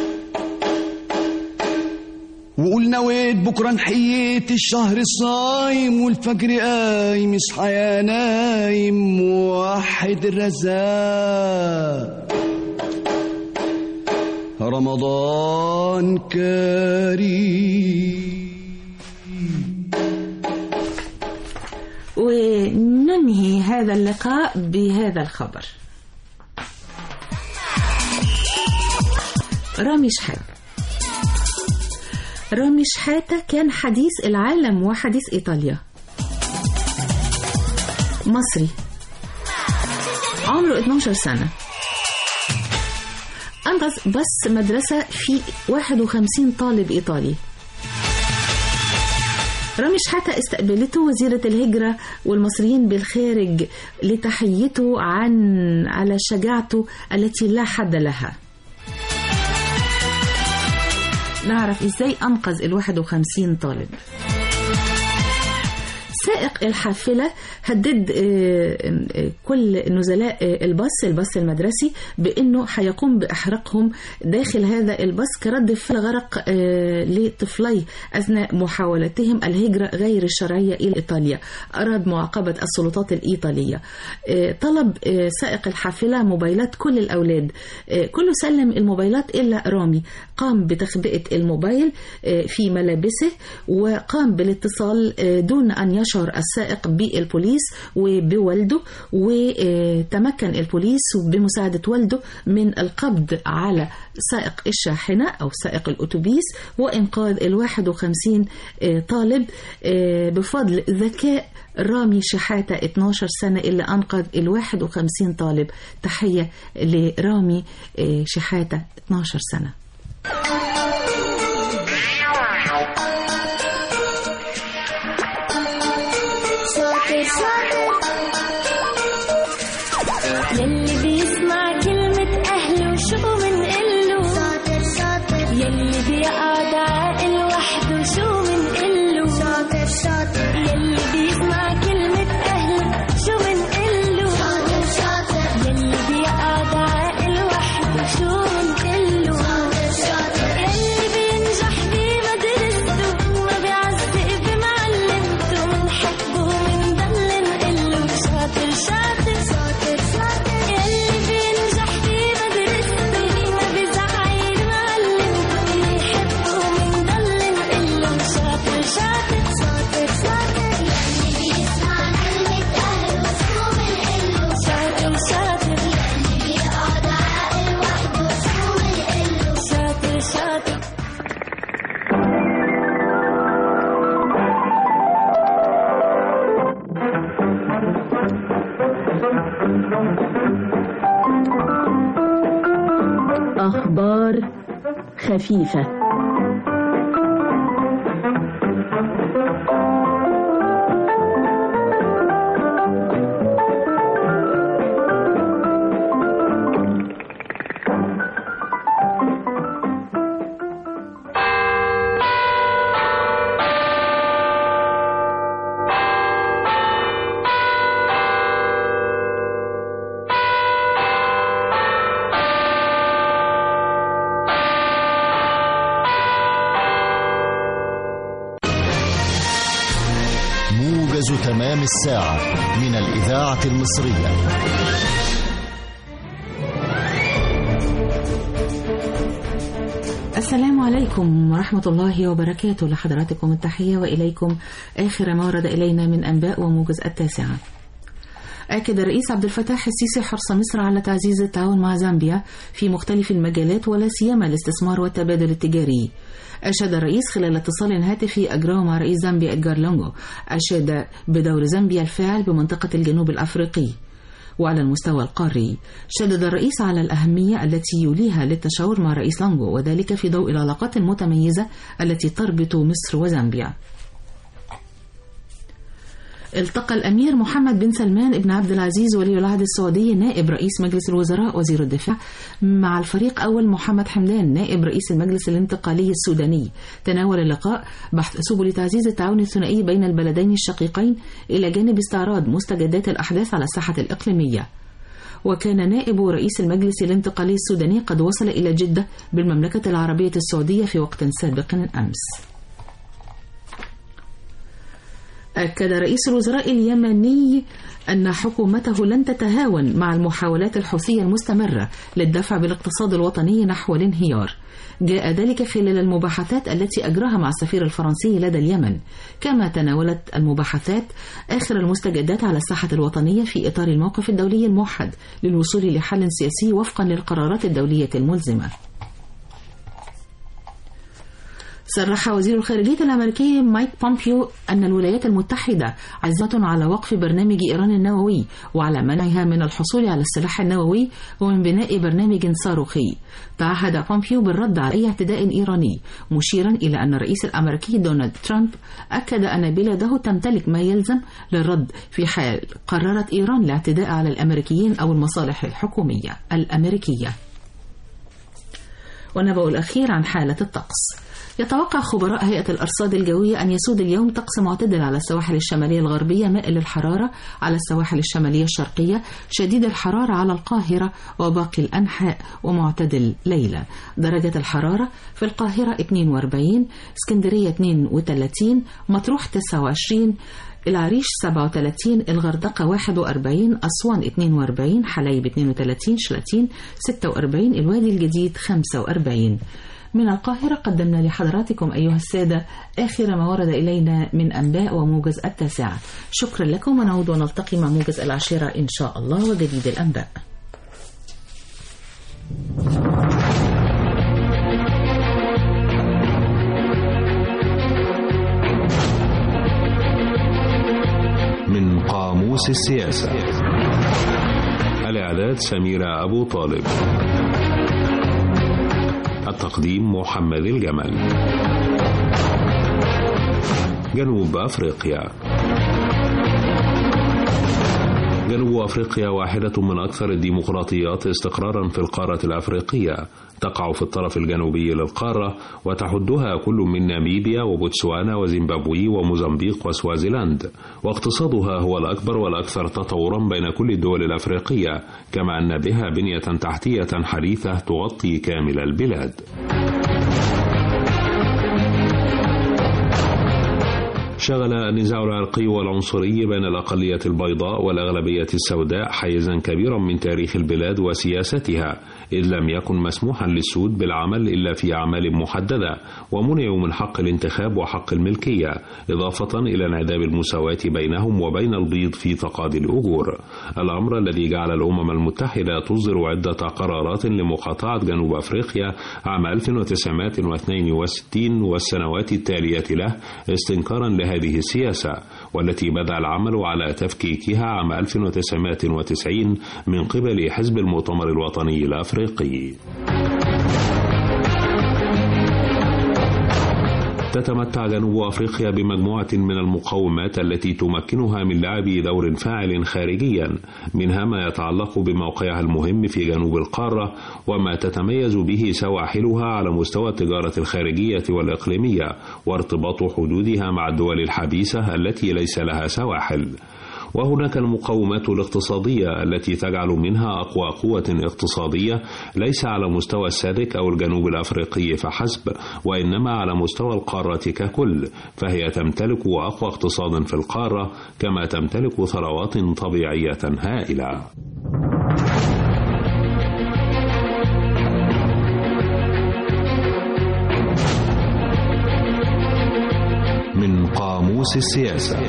وقول نويت بكره نحييت الشهر الصايم والفجر قايم اصحى يا نايم وحد الرزاق رمضان كريم وننهي هذا اللقاء بهذا الخبر رامي شحاتة رامي شحاتة كان حديث العالم وحديث إيطاليا مصري عمره 12 سنة أنقذ بس مدرسة في 51 طالب إيطالي رامي شحاتة استقبلته وزيرة الهجرة والمصريين بالخارج لتحيته عن على شجاعته التي لا حد لها نعرف ازاي انقذ ال 51 طالب سائق الحافلة هدد كل نزلاء الباص الباص المدرسي بأنه هيقوم بإحراقهم داخل هذا الباص كرد فعل غرق لطفلي أثناء محاولتهم الهجرة غير الشرعية إلى إيطاليا أراد معاقبة السلطات الإيطالية طلب سائق الحافلة موبايلات كل الأولاد كله سلم الموبايلات إلا رامي قام بتخبئة الموبايل في ملابسه وقام بالاتصال دون أن يشعر إحضار السائق بالبوليس وبوالده وتمكن البوليس بمساعدة والده من القبض على سائق الشاحنة أو سائق الأتوبيس وإنقاذ الواحد وخمسين طالب آه، بفضل ذكاء رامي شحاتة 12 سنة اللي أنقذ ال 51 طالب تحية لرامي آه، شحاتة 12 سنة شاطر شاطر يلي بيسمع كلمة أهله شو منقله شاطر شاطر يلي بيقعد عاقل وحده شو منقله شاطر شاطر يلي بيسمع كلمة أهله شو منقله شاطر شاطر يلي بيقعد عاقل وحده شو منقله شاطر شاطر يلي بينجح بمدرسته ما بيعزق بمعلمته منحبه ومنضل نقله شاطر شاطر شاطر شاطر يلي بينجح بمدرسته ما بيزعل معلمته منحبه ومنضل نقله شاطر شاطر شاطر شاطر يلي بيسمع كلمة أهله شو منقله شاطر شاطر يلي بيقعد عاقل وحده شو منقله شاطر شاطر أخبار خفيفة موجز تمام الساعة من الإذاعة المصرية السلام عليكم ورحمة الله وبركاته لحضراتكم التحية وإليكم آخر ما ورد إلينا من أنباء وموجز التاسعة أكد الرئيس عبد الفتاح السيسي حرص مصر على تعزيز التعاون مع زامبيا في مختلف المجالات ولا سيما الاستثمار والتبادل التجاري. أشاد الرئيس خلال اتصال هاتفي أجراه مع رئيس زامبيا إدغار لونغو أشاد بدور زامبيا الفاعل بمنطقة الجنوب الأفريقي. وعلى المستوى القاري شدد الرئيس على الأهمية التي يوليها للتشاور مع رئيس لونغو وذلك في ضوء العلاقات المتميزة التي تربط مصر وزامبيا التقى الأمير محمد بن سلمان بن عبد العزيز ولي العهد السعودي نائب رئيس مجلس الوزراء وزير الدفاع مع الفريق أول محمد حمدان نائب رئيس المجلس الانتقالي السوداني تناول اللقاء بحث سبل تعزيز التعاون الثنائي بين البلدين الشقيقين إلى جانب استعراض مستجدات الأحداث على الساحة الإقليمية وكان نائب رئيس المجلس الانتقالي السوداني قد وصل إلى جدة بالمملكة العربية السعودية في وقت سابق أمس أكد رئيس الوزراء اليمني أن حكومته لن تتهاون مع المحاولات الحوثية المستمرة للدفع بالاقتصاد الوطني نحو الانهيار جاء ذلك خلال المباحثات التي أجراها مع السفير الفرنسي لدى اليمن كما تناولت المباحثات آخر المستجدات على الساحة الوطنية في إطار الموقف الدولي الموحد للوصول لحل سياسي وفقا للقرارات الدولية الملزمة صرح وزير الخارجية الأمريكي مايك بومبيو أن الولايات المتحدة عزمة على وقف برنامج إيران النووي وعلى منعها من الحصول على السلاح النووي ومن بناء برنامج صاروخي تعهد بومبيو بالرد على أي اعتداء إيراني مشيرا إلى أن الرئيس الأمريكي دونالد ترامب أكد أن بلاده تمتلك ما يلزم للرد في حال قررت إيران الاعتداء على الأمريكيين أو المصالح الحكومية الأمريكية والنبأ الأخير عن حالة الطقس يتوقع خبراء هيئة الأرصاد الجوية أن يسود اليوم طقس معتدل على السواحل الشمالية الغربية مائل الحرارة على السواحل الشمالية الشرقية شديد الحرارة على القاهرة وباقي الأنحاء ومعتدل ليلة درجة الحرارة في القاهرة 42 اسكندرية 32 مطروح 29 العريش 37 الغردقة 41 أسوان 42 حلايب 32 شلاتين 46 الوادي الجديد 45 من القاهرة قدمنا لحضراتكم أيها السادة آخر ما ورد إلينا من أنباء وموجز التاسعة شكرا لكم ونعود ونلتقي مع موجز العاشرة إن شاء الله وجديد الأنباء من قاموس السياسة الإعداد سميرة أبو طالب التقديم محمد الجمل جنوب أفريقيا جنوب أفريقيا واحدة من أكثر الديمقراطيات استقرارا في القارة الأفريقية تقع في الطرف الجنوبي للقارة وتحدها كل من ناميبيا وبوتسوانا وزيمبابوي وموزمبيق وسوازيلاند واقتصادها هو الأكبر والأكثر تطورا بين كل الدول الأفريقية كما أن بها بنية تحتية حديثة تغطي كامل البلاد شغل النزاع العرقي والعنصري بين الأقلية البيضاء والأغلبية السوداء حيزا كبيرا من تاريخ البلاد وسياستها إذ لم يكن مسموحا للسود بالعمل إلا في أعمال محددة ومنعوا من حق الانتخاب وحق الملكية إضافة إلى انعدام المساواة بينهم وبين البيض في تقاضي الأجور الأمر الذي جعل الأمم المتحدة تصدر عدة قرارات لمقاطعة جنوب أفريقيا عام 1962 والسنوات التالية له استنكارا لهذه السياسة والتي بدأ العمل على تفكيكها عام 1990 من قبل حزب المؤتمر الوطني الأفريقي تتمتع جنوب افريقيا بمجموعه من المقومات التي تمكنها من لعب دور فاعل خارجيا منها ما يتعلق بموقعها المهم في جنوب القاره وما تتميز به سواحلها على مستوى التجاره الخارجيه والاقليميه وارتباط حدودها مع الدول الحبيسه التي ليس لها سواحل وهناك المقومات الاقتصادية التي تجعل منها أقوى قوة اقتصادية ليس على مستوى السادك أو الجنوب الأفريقي فحسب وإنما على مستوى القارة ككل فهي تمتلك أقوى اقتصاد في القارة كما تمتلك ثروات طبيعية هائلة من قاموس السياسة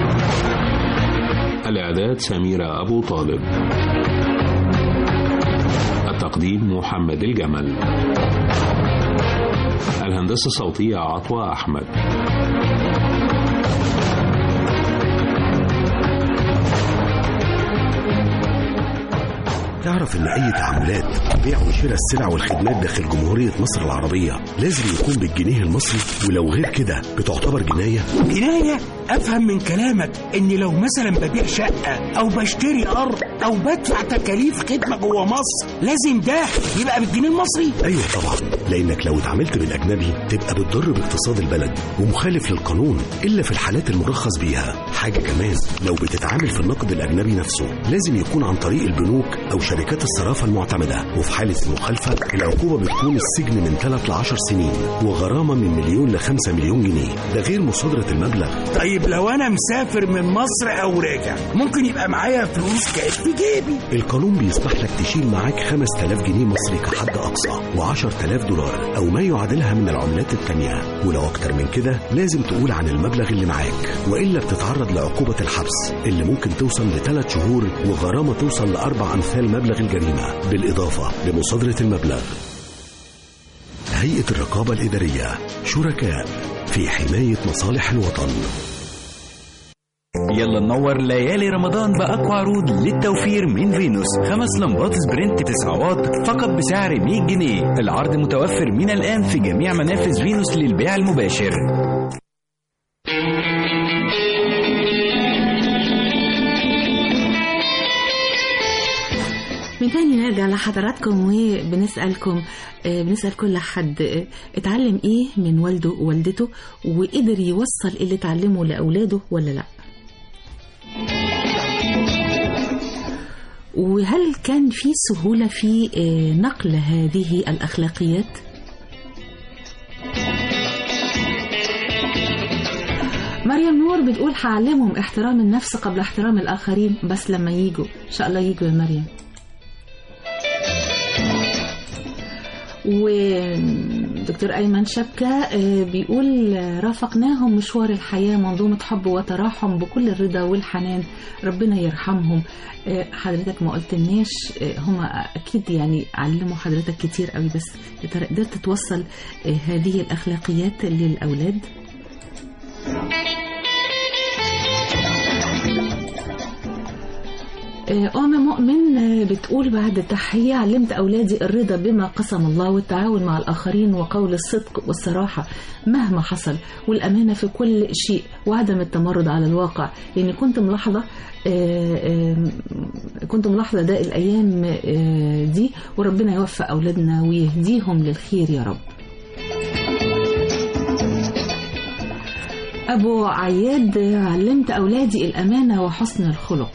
الإعداد سميرة أبو طالب التقديم محمد الجمل الهندسة الصوتية عطوة أحمد تعرف ان اي تعاملات بيع وشراء السلع والخدمات داخل جمهورية مصر العربية لازم يكون بالجنيه المصري ولو غير كده بتعتبر جناية جناية افهم من كلامك ان لو مثلا ببيع شقة او بشتري ارض او بدفع تكاليف خدمة جوه مصر لازم ده يبقى بالجنيه المصري ايوه طبعا لانك لو اتعاملت بالاجنبي تبقى بتضر باقتصاد البلد ومخالف للقانون الا في الحالات المرخص بيها حاجة كمان لو بتتعامل في النقد الاجنبي نفسه لازم يكون عن طريق البنوك او شركات الصرافة المعتمدة وفي حالة المخالفة العقوبة بتكون السجن من 3 ل 10 سنين وغرامة من مليون ل 5 مليون جنيه ده غير مصادرة المبلغ طيب لو انا مسافر من مصر او راجع ممكن يبقى معايا فلوس كاش في جيبي القانون بيسمح لك تشيل معاك 5000 جنيه مصري كحد اقصى و10000 دولار او ما يعادلها من العملات التانية ولو اكتر من كده لازم تقول عن المبلغ اللي معاك والا بتتعرض لعقوبة الحبس اللي ممكن توصل لثلاث شهور وغرامة توصل لاربع امثال مبلغ الجريمة بالاضافة لمصادرة المبلغ هيئة الرقابة الإدارية شركاء في حماية مصالح الوطن يلا ننور ليالي رمضان بأقوى عروض للتوفير من فينوس خمس لمبات سبرنت 9 واط فقط بسعر 100 جنيه العرض متوفر من الآن في جميع منافذ فينوس للبيع المباشر من تاني نرجع لحضراتكم وبنسألكم آه، بنسأل كل حد آه، اتعلم ايه من والده ووالدته وقدر يوصل اللي اتعلمه لأولاده ولا لا وهل كان في سهولة في آه، نقل هذه الأخلاقيات مريم نور بتقول هعلمهم احترام النفس قبل احترام الآخرين بس لما يجوا إن شاء الله يجوا يا مريم دكتور أيمن شبكة آه، بيقول آه، رافقناهم مشوار الحياة منظومة حب وتراحم بكل الرضا والحنان ربنا يرحمهم آه، حضرتك ما قلتلناش آه، هم أكيد يعني علموا حضرتك كتير قوي بس يا ترى قدرت توصل آه، هذه الأخلاقيات للأولاد آه، أم مؤمن آه، بتقول بعد التحية علمت أولادي الرضا بما قسم الله والتعاون مع الآخرين وقول الصدق والصراحة مهما حصل والأمانة في كل شيء وعدم التمرد على الواقع لأني كنت ملاحظة آه، آه، كنت ملاحظة ده الأيام آه، دي وربنا يوفق أولادنا ويهديهم للخير يا رب أبو عياد آه، علمت أولادي الأمانة وحسن الخلق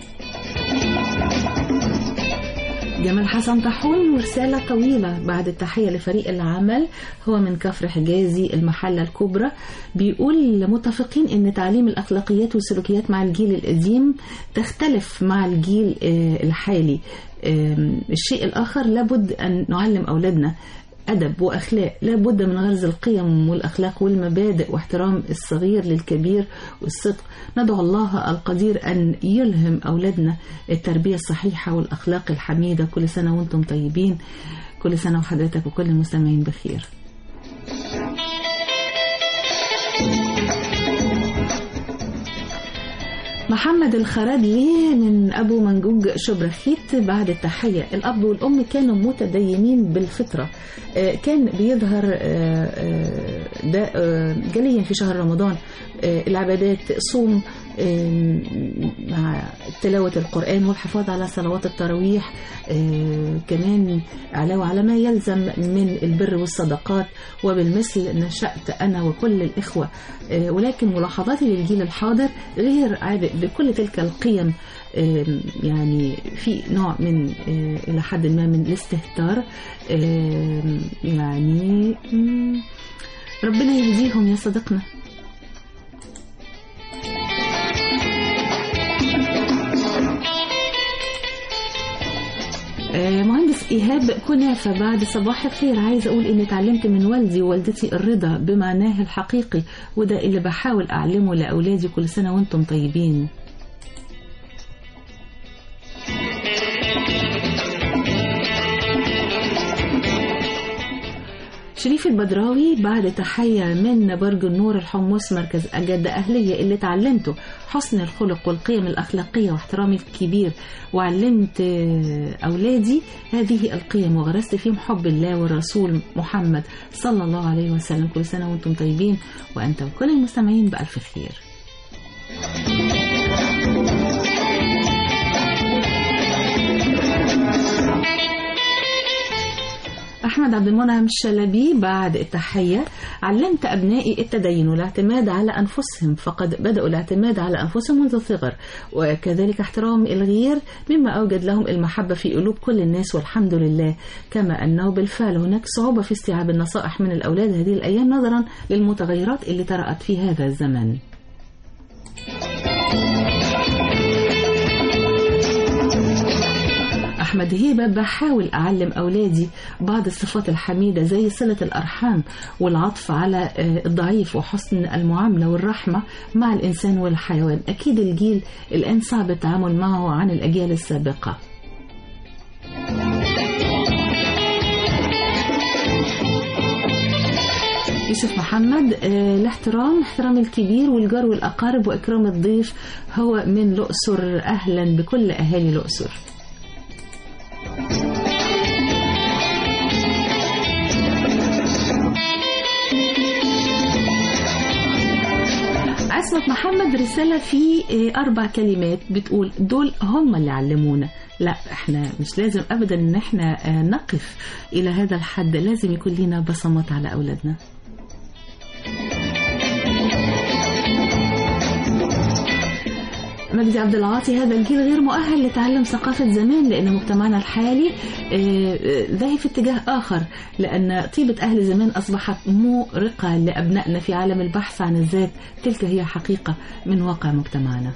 جمال حسن طاحون ورسالة طويلة بعد التحية لفريق العمل هو من كفر حجازي المحلة الكبرى بيقول متفقين ان تعليم الأخلاقيات والسلوكيات مع الجيل القديم تختلف مع الجيل آه، الحالي آم، الشيء الآخر لابد أن نعلم أولادنا أدب وأخلاق لابد من غرز القيم والأخلاق والمبادئ واحترام الصغير للكبير والصدق ندعو الله القدير أن يلهم أولادنا التربية الصحيحة والأخلاق الحميدة كل سنة وانتم طيبين كل سنة وحضرتك وكل المستمعين بخير محمد الخرادلي من أبو منجوج شبرخيت بعد التحية الأب والأم كانوا متدينين بالفطرة آه، كان بيظهر آه، آه، ده آه، جليا في شهر رمضان آه، العبادات صوم آه، مع تلاوة القرآن والحفاظ على صلوات التراويح آه، كمان علاوة على ما يلزم من البر والصدقات وبالمثل نشأت أنا وكل الإخوة آه، ولكن ملاحظاتي للجيل الحاضر غير عابئ بكل تلك القيم آه، يعني في نوع من آه، إلى حد ما من الاستهتار آه، يعني مم، ربنا يهديهم يا صديقنا آه، مهندس إيهاب كنافة بعد صباح الخير عايز أقول إني اتعلمت من والدي ووالدتي الرضا بمعناه الحقيقي وده اللي بحاول أعلمه لأولادي كل سنة وأنتم طيبين شريف البدراوي بعد تحية من برج النور الحمص مركز أجد أهلية اللي اتعلمته حسن الخلق والقيم الأخلاقية واحترام الكبير وعلمت آه، أولادي هذه القيم وغرست فيهم حب الله والرسول محمد صلى الله عليه وسلم كل سنة وأنتم طيبين وأنت وكل المستمعين بألف خير أحمد عبد المنعم الشلبي بعد التحية علمت أبنائي التدين والاعتماد على أنفسهم فقد بدأوا الاعتماد على أنفسهم منذ الصغر وكذلك احترام الغير مما أوجد لهم المحبة في قلوب كل الناس والحمد لله كما أنه بالفعل هناك صعوبة في استيعاب النصائح من الأولاد هذه الأيام نظرا للمتغيرات اللي طرأت في هذا الزمن أحمد هيبة بحاول أعلم أولادي بعض الصفات الحميدة زي صلة الأرحام والعطف على آه، الضعيف وحسن المعاملة والرحمة مع الإنسان والحيوان أكيد الجيل الآن صعب التعامل معه عن الأجيال السابقة يوسف محمد آه، الاحترام احترام الكبير والجار والأقارب وإكرام الضيف هو من الأقصر أهلا بكل أهالي الأقصر عصمت محمد رسالة في آه، أربع كلمات بتقول دول هم اللي علمونا لا احنا مش لازم أبدا ان احنا آه، نقف إلى هذا الحد لازم يكون لنا بصمات على أولادنا مجدي عبد العاطي هذا الجيل غير مؤهل لتعلم ثقافة زمان لأن مجتمعنا الحالي آه، آه، ذاهب في اتجاه آخر لأن طيبة أهل زمان أصبحت مؤرقة لأبنائنا في عالم البحث عن الذات تلك هي حقيقة من واقع مجتمعنا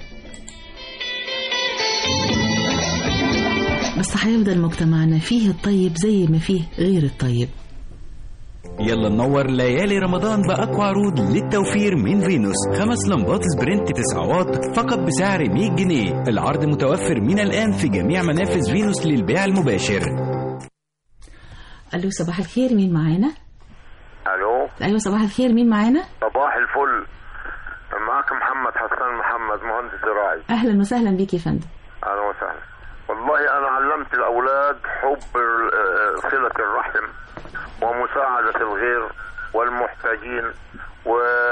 بس هيفضل مجتمعنا فيه الطيب زي ما فيه غير الطيب يلا ننور ليالي رمضان بأقوى عروض للتوفير من فينوس خمس لمبات سبرنت 9 واط فقط بسعر 100 جنيه العرض متوفر من الآن في جميع منافذ فينوس للبيع المباشر الو صباح الخير مين معانا الو ايوه صباح الخير مين معانا صباح الفل معك محمد حسان محمد مهندس زراعي اهلا وسهلا بيك يا فندم اهلا وسهلا والله انا علمت الاولاد حب ال- آه، صله الرحم ومساعده الغير والمحتاجين و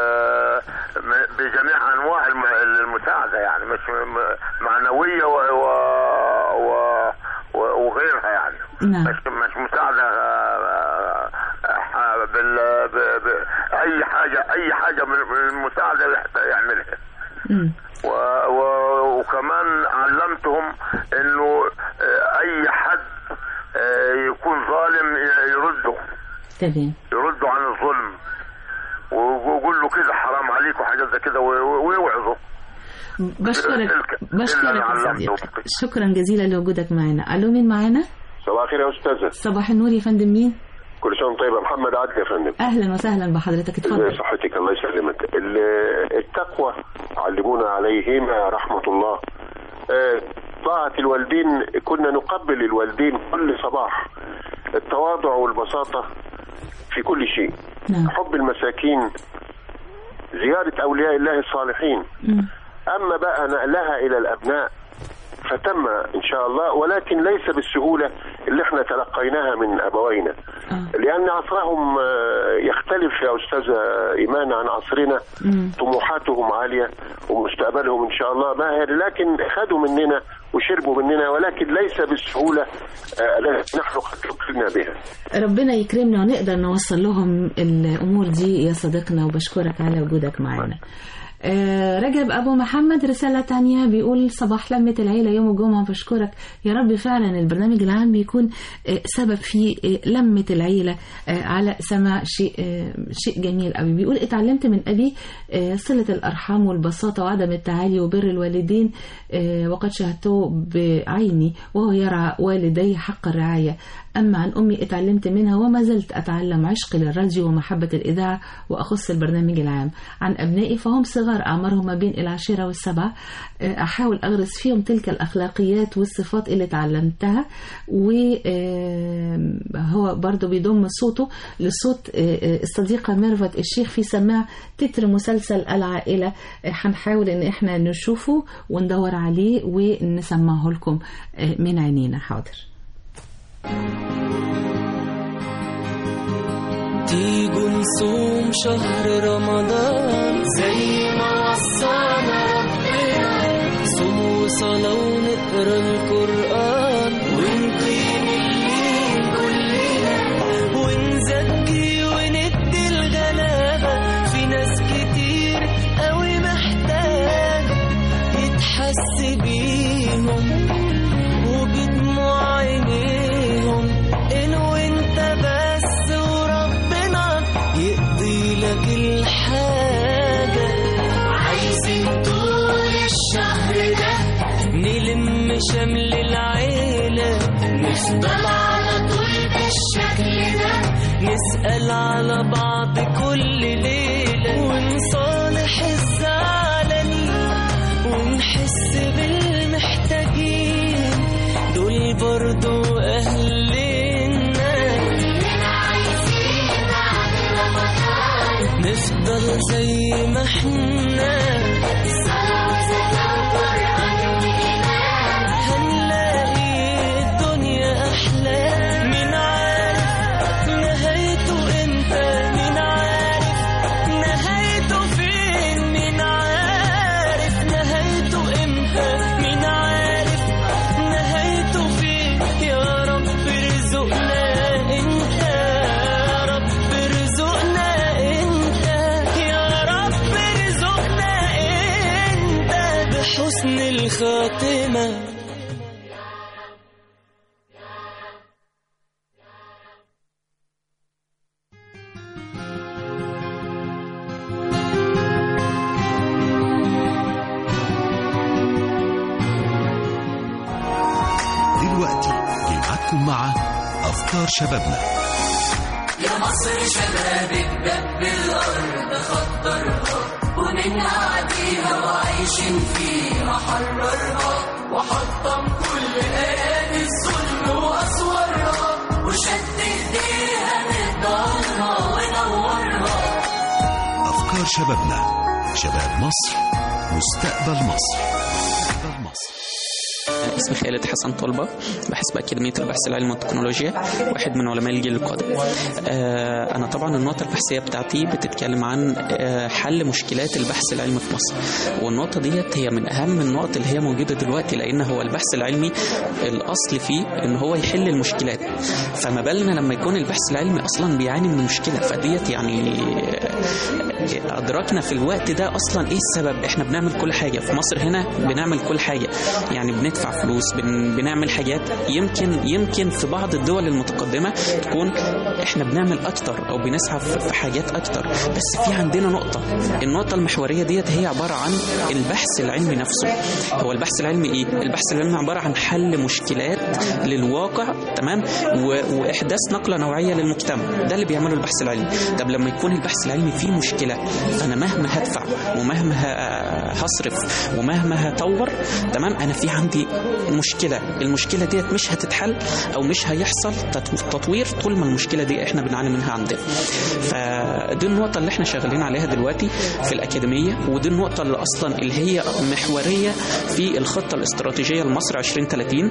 م- بجميع انواع الم- المساعده يعني مش م- معنويه و... و... و... و... وغيرها يعني نعم. مش مش مساعده آه، آه، بال... ب... ب... اي حاجه اي حاجه من من المساعده اللي يحت- يعملها و... و... وكمان علمتهم انه آه، اي حد آه، يكون ظالم ي- يرده تمام يرده عن الظلم ويقول له كده حرام عليك وحاجات زي كده و- و- ويوعظه بشكرك تلك- بشكرك اللي يا علمته. صديقي شكرا جزيلا لوجودك معنا الو مين معانا صباح الخير يا استاذه صباح النور يا فندم مين كل سنه وانت طيبه محمد عدلي يا فندم اهلا وسهلا بحضرتك ازي اتفضل صحتك الله يسلمك ال- التقوى علمونا عليهما رحمه الله آه، طاعة الوالدين كنا نقبل الوالدين كل صباح التواضع والبساطة في كل شيء نعم. حب المساكين زيارة أولياء الله الصالحين أما بقى نقلها إلى الأبناء فتم إن شاء الله ولكن ليس بالسهولة اللي احنا تلقيناها من أبوينا لأن عصرهم آه، يختلف يا أستاذة إيمان عن عصرنا طموحاتهم عالية ومستقبلهم إن شاء الله باهر لكن خدوا مننا وشربوا مننا ولكن ليس بالسهولة آه، التي نحن قد فكرنا بها ربنا يكرمنا ونقدر نوصل لهم الامور دي يا صديقنا وبشكرك على وجودك معنا آه، رجب أبو محمد رسالة تانية بيقول صباح لمة العيلة يوم الجمعة بشكرك يا رب فعلا البرنامج العام بيكون آه، سبب في آه، لمة العيلة آه، على سماع شيء آه، شيء جميل قوي بيقول اتعلمت من أبي آه، صلة الأرحام والبساطة وعدم التعالي وبر الوالدين آه، وقد شاهدته بعيني وهو يرعى والديه حق الرعاية أما عن أمي اتعلمت منها وما زلت أتعلم عشق للراديو ومحبة الإذاعة وأخص البرنامج العام عن أبنائي فهم صغار أعمارهم ما بين العاشرة والسبعة آه، أحاول أغرس فيهم تلك الأخلاقيات والصفات اللي تعلمتها وهو برضو بيضم صوته لصوت آه، آه، الصديقة ميرفت الشيخ في سماع تتر مسلسل العائلة آه، هنحاول إن إحنا نشوفه وندور عليه ونسمعه لكم آه، من عينينا حاضر تيجوا نصوم شهر رمضان زي ما وصانا ربنا صوم وصلاة ونقرا القرآن ونقيم الليل كلنا ونزكي وندي الغلابة في ناس كتير قوي محتاجة يتحس بيهم وبدموع عينيهم إن وانت بس وربنا يقضي لك الحاجة عايزين طول الشهر ده نلم شمل العيلة نفضل على طول بالشكل ده نسأل على بعض كل ليلة ونصالح الزعلانين ونحس بالمحتاجين دول برضو أهلنا نفضل زي ما احنا هنلاقي الدنيا أحلى من عارف نهايته امتى من عارف نهايته فين من عارف نهايته امتى من عارف نهايته فين يا رب ارزقنا انت يا رب ارزقنا انت يا رب ارزقنا انت بحسن الخاتمه دلوقتي جمعتكم مع أفكار شبابنا يا مصر شبابك دب الأرض خطرها ومنها عديها وعايشين فيها حررها وحطم كل آيات الظلم وأسوارها وشد إيديها نضالها ونورها أفكار شبابنا شباب مصر مستقبل مصر مستقبل مصر اسمي خالد حسن طلبة بحث بأكاديمية البحث العلمي والتكنولوجيا واحد من علماء الجيل القادم آه، أنا طبعا النقطة البحثية بتاعتي بتتكلم عن آه، حل مشكلات البحث العلمي في مصر والنقطة ديت هي من أهم النقط اللي هي موجودة دلوقتي لأن هو البحث العلمي الأصل فيه إن هو يحل المشكلات فما بالنا لما يكون البحث العلمي أصلا بيعاني من مشكلة فديت يعني آه، أدركنا في الوقت ده أصلا إيه السبب إحنا بنعمل كل حاجة في مصر هنا بنعمل كل حاجة يعني بندفع فلوس بن بنعمل حاجات يمكن يمكن في بعض الدول المتقدمة تكون إحنا بنعمل أكتر أو بنسعى في في حاجات أكتر بس في عندنا نقطة النقطة المحورية ديت هي عبارة عن البحث العلمي نفسه هو البحث العلمي إيه؟ البحث العلمي عبارة عن حل مشكلات للواقع تمام و... وإحداث نقلة نوعية للمجتمع ده اللي بيعمله البحث العلمي طب لما يكون البحث العلمي فيه مشكلة أنا مهما هدفع ومهما ه- هصرف ومهما هطور تمام أنا في عندي مشكلة المشكلة ديت مش هتتحل أو مش هيحصل تط- تطوير طول ما المشكلة دي إحنا بنعاني منها عندنا فدي النقطة اللي إحنا شغالين عليها دلوقتي في الأكاديمية ودي النقطة اللي أصلا اللي هي محورية في الخطة الاستراتيجية لمصر 2030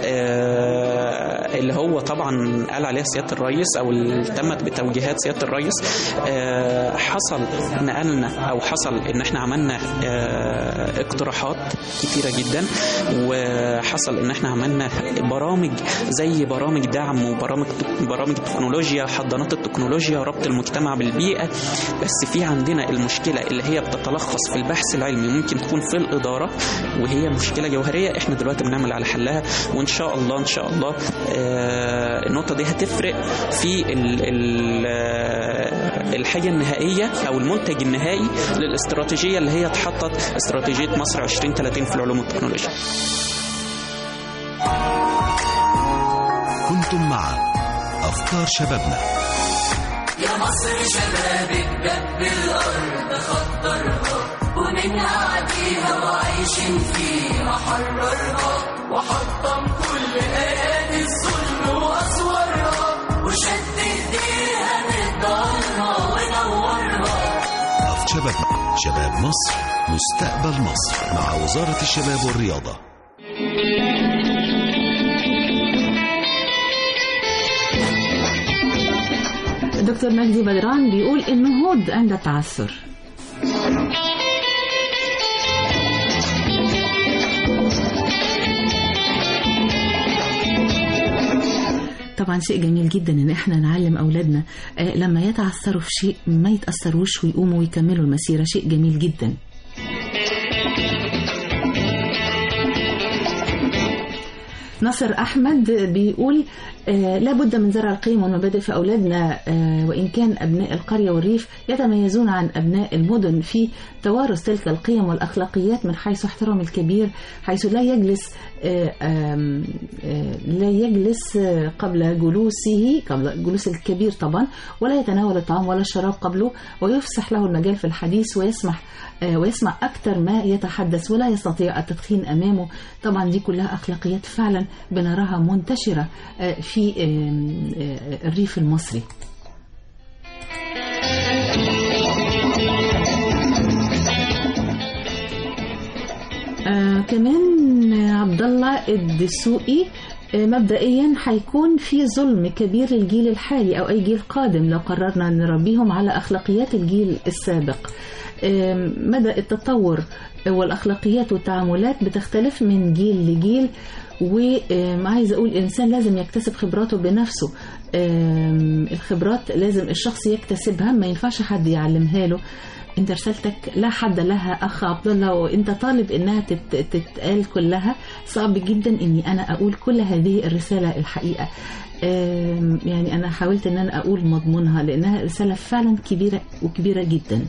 آه، اللي هو طبعا قال عليها سيادة الرئيس أو اللي تمت بتوجيهات سيادة الرئيس آه، حصل نقلنا أو حصل إن إحنا عملنا آه، اقتراحات كتيرة جدا وحصل إن إحنا عملنا برامج زي برامج دعم وبرامج برامج تكنولوجيا حضانات التكنولوجيا وربط المجتمع بالبيئة بس في عندنا المشكلة اللي هي بتتلخص في البحث العلمي ممكن تكون في الإدارة وهي مشكلة جوهرية إحنا دلوقتي بنعمل على حلها وإن شاء الله إن شاء الله آه، النقطة دي هتفرق في ال ال آه، الحاجة النهائية أو المنتج النهائي للاستراتيجية اللي هي اتحطت استراتيجية مصر 2030 في العلوم والتكنولوجيا كنتم مع أفكار شبابنا يا مصر شبابك دب الأرض خطرها ومنها عديها وعايشين فيها حررها وحطم كل آيات الظلم وأسوارها وشد إيديها نضالها ونورها أف شبابنا شباب مصر مستقبل مصر مع وزارة الشباب والرياضة دكتور مجدي بدران بيقول النهوض عند التعثر طبعا شيء جميل جدا ان احنا نعلم اولادنا آه، لما يتعثروا في شيء ما يتاثروش ويقوموا ويكملوا المسيره شيء جميل جدا ناصر أحمد بيقول آه لابد من زرع القيم والمبادئ في أولادنا آه وإن كان أبناء القرية والريف يتميزون عن أبناء المدن في توارث تلك القيم والأخلاقيات من حيث احترام الكبير حيث لا يجلس آه آم، آه لا يجلس آه، قبل جلوسه قبل جلوس الكبير طبعا ولا يتناول الطعام ولا الشراب قبله ويفسح له المجال في الحديث ويسمح آه، ويسمع أكثر ما يتحدث ولا يستطيع التدخين أمامه طبعا دي كلها أخلاقيات فعلا بنراها منتشرة آه، في آم، آه، الريف المصري آه كمان عبد الله الدسوقي آه، مبدئيا هيكون في ظلم كبير للجيل الحالي او اي جيل قادم لو قررنا نربيهم على اخلاقيات الجيل السابق آم، مدى التطور والاخلاقيات والتعاملات بتختلف من جيل لجيل وعايزه اقول الانسان لازم يكتسب خبراته بنفسه آم، الخبرات لازم الشخص يكتسبها ما ينفعش حد يعلمها له انت رسالتك لا حد لها اخ عبد الله وانت طالب انها تت- تتقال كلها صعب جدا اني انا اقول كل هذه الرساله الحقيقه آم، يعني انا حاولت ان انا اقول مضمونها لانها رساله فعلا كبيره وكبيره جدا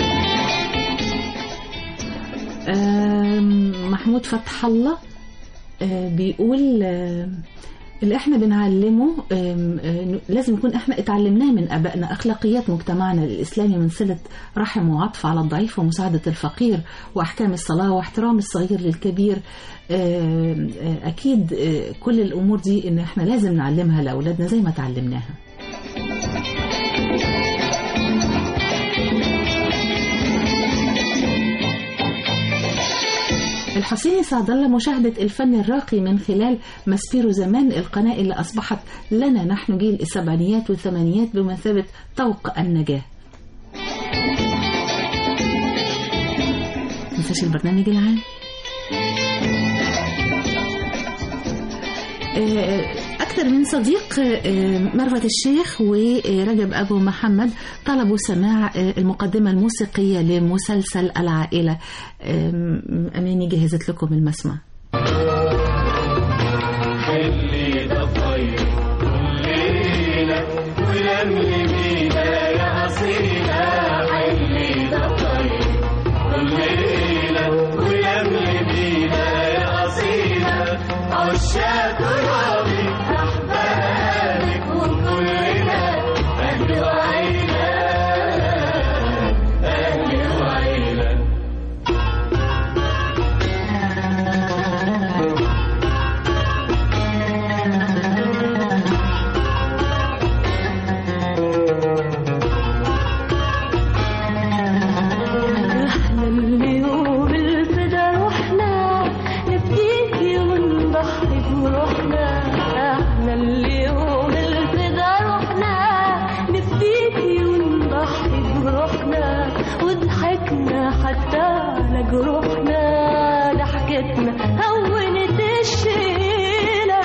آم، محمود فتح الله آه، بيقول آه، اللي احنا بنعلمه آم، آه، لازم يكون احنا اتعلمناه من ابائنا اخلاقيات مجتمعنا الاسلامي من صله رحم وعطف على الضعيف ومساعده الفقير واحكام الصلاه واحترام الصغير للكبير آم، آه، اكيد آه، كل الامور دي ان احنا لازم نعلمها لاولادنا زي ما تعلمناها الحسيني سعد الله مشاهدة الفن الراقي من خلال ماسبيرو زمان القناة اللي أصبحت لنا نحن جيل السبعينيات والثمانينات بمثابة طوق النجاة ننساش البرنامج العام آه، أكثر من صديق آه، مروة الشيخ ورجب أبو محمد طلبوا سماع آه، المقدمة الموسيقية لمسلسل العائلة آم، أماني جهزت لكم المسمع اللي ده طيب كلنا ولملي بينا يا أصيلة اللي ده طيب كلنا ولملي بينا يا أصيلة عشاق رابي أحبابك وكلنا أهل وعيلة أهل وعيلة احنا اليوم الفدا روحنا نبكيكي ونضحي بروحنا احنا اليوم الفدا روحنا نبكيكي ونضحي بروحنا وضحكنا حتى على جروحنا ضحكتنا هونت الشيله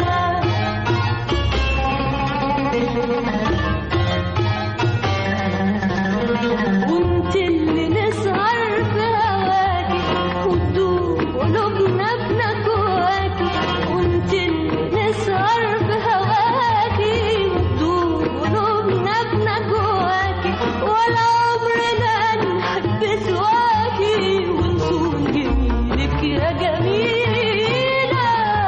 وانت اللي نسهر في هواكي وتدوب قلوبنا بنكواكي وانت اللي نسهر في هواكي وتدوب قلوبنا بنكواكي ولا عمرنا نحب سواكي ونصون جميلك يا جميلة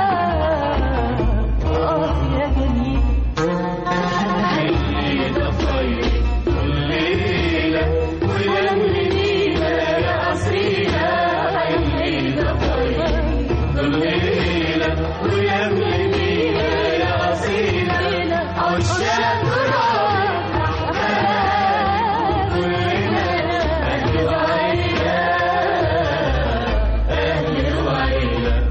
اه يا جميلة اللي ده طيب كلنا ولملي بينا يا أصيلة اللي ده طيب كلنا ولملي بينا يا أصيلة عشاق رابي أحبابك كلنا أهل وعيلة أهل وعيلة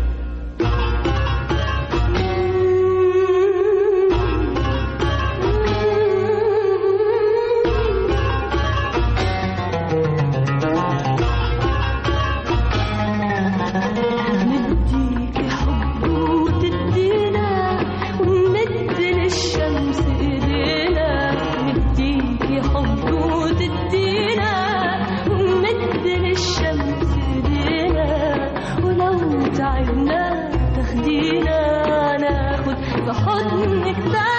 نديكي حب وتدينا ونمد للشمس ايدينا نديكي حب وتدينا ونمد للشمس ايدينا ولو تعبنا تاخدينا ناخد في حضنك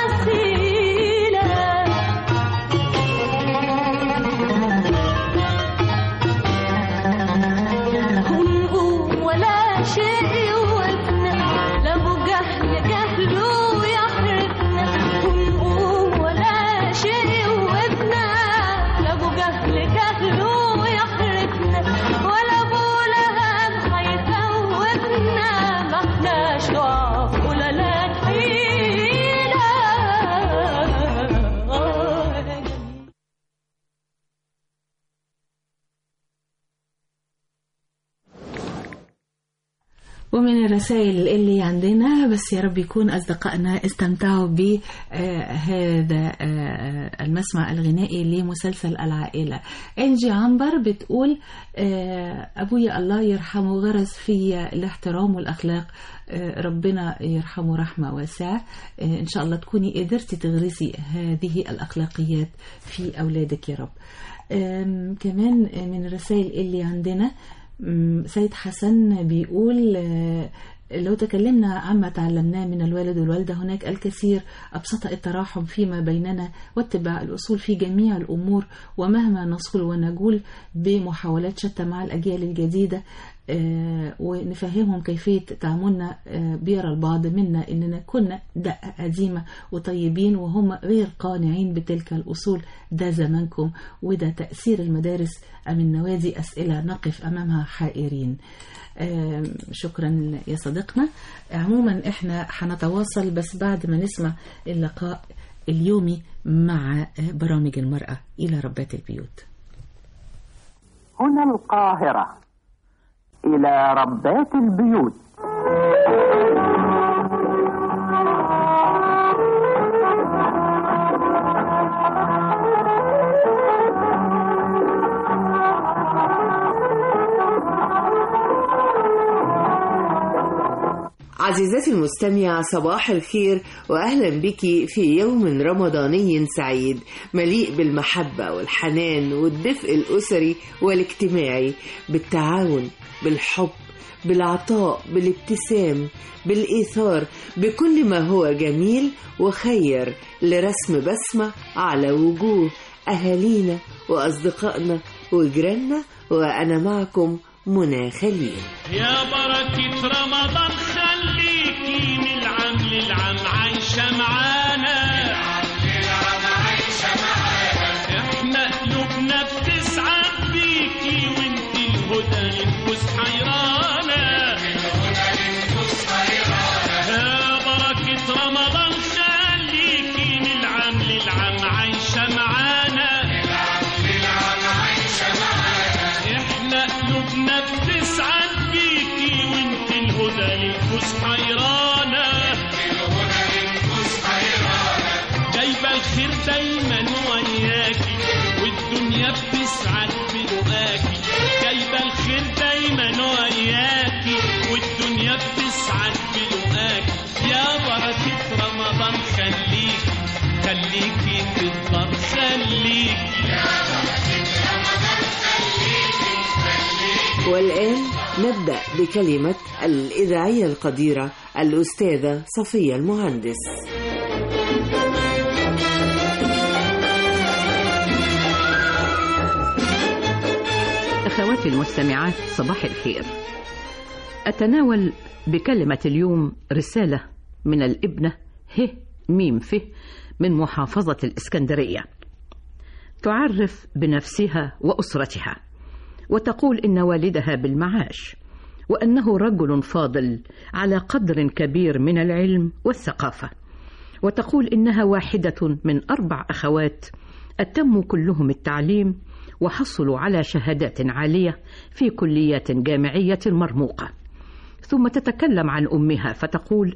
تعسينا ونقوم ولا شيء يوقفنا لا ابو جهل جهله يحرقنا ونقوم ولا شيء يوقفنا لا ابو جهل جهله يحرقنا ولا ابو لهب هيخوفنا ما احناش ضعف ولا لا حيلة ومن الرسائل اللي عندنا بس يا رب يكون أصدقائنا استمتعوا بهذا المسمع الغنائي لمسلسل العائلة إنجي عنبر بتقول آه، أبويا الله يرحمه غرس في الاحترام والأخلاق آه، ربنا يرحمه رحمة واسعة آه، إن شاء الله تكوني قدرتي تغرسي هذه الأخلاقيات في أولادك يا رب آم، كمان من الرسائل اللي عندنا مم، سيد حسن بيقول آه، لو تكلمنا عما تعلمناه من الوالد والوالدة هناك الكثير أبسط التراحم فيما بيننا واتباع الأصول في جميع الأمور ومهما نصل ونجول بمحاولات شتى مع الأجيال الجديدة آه، ونفهمهم كيفية تعاملنا آه، بيرى البعض منا إننا كنا دقة قديمة وطيبين وهم غير قانعين بتلك الأصول ده زمانكم وده تأثير المدارس أم النوادي أسئلة نقف أمامها حائرين آه، شكرا يا صديقنا عموما احنا هنتواصل بس بعد ما نسمع اللقاء اليومي مع آه، برامج المرأة إلى ربات البيوت هنا القاهرة إلى ربات البيوت عزيزتي المستمعة صباح الخير وأهلا بك في يوم رمضاني سعيد مليء بالمحبة والحنان والدفء الأسري والاجتماعي بالتعاون بالحب بالعطاء بالابتسام بالإيثار بكل ما هو جميل وخير لرسم بسمة على وجوه أهالينا وأصدقائنا وجيراننا وأنا معكم منى خليل يا بركة رمضان خليكي من العام للعام عايشة معانا احنا قلوبنا بتسعد بيكي وانت الهدى للنفوس حيرانة يا بركة رمضان خليكي من العام للعام عايشة معانا احنا قلوبنا بتسعد بيكي وانت الهدى للنفوس حيرانة جايبة الخير دايما وياكي والدنيا بتسعد بلقاكي جايبة الخير دايما وياكي والدنيا بتسعد بلقاكي يا بركة رمضان خليكي خليكي في الدار خليكي يا بركة رمضان خليكي والآن نبدأ بكلمة الإذاعية القديرة الأستاذة صفية المهندس أخواتي المستمعات صباح الخير أتناول بكلمة اليوم رسالة من الابنة ه ميم فه من محافظة الإسكندرية تعرف بنفسها وأسرتها وتقول إن والدها بالمعاش وأنه رجل فاضل على قدر كبير من العلم والثقافة وتقول إنها واحدة من أربع أخوات أتموا كلهم التعليم وحصلوا على شهادات عالية في كليات جامعية مرموقة ثم تتكلم عن أمها فتقول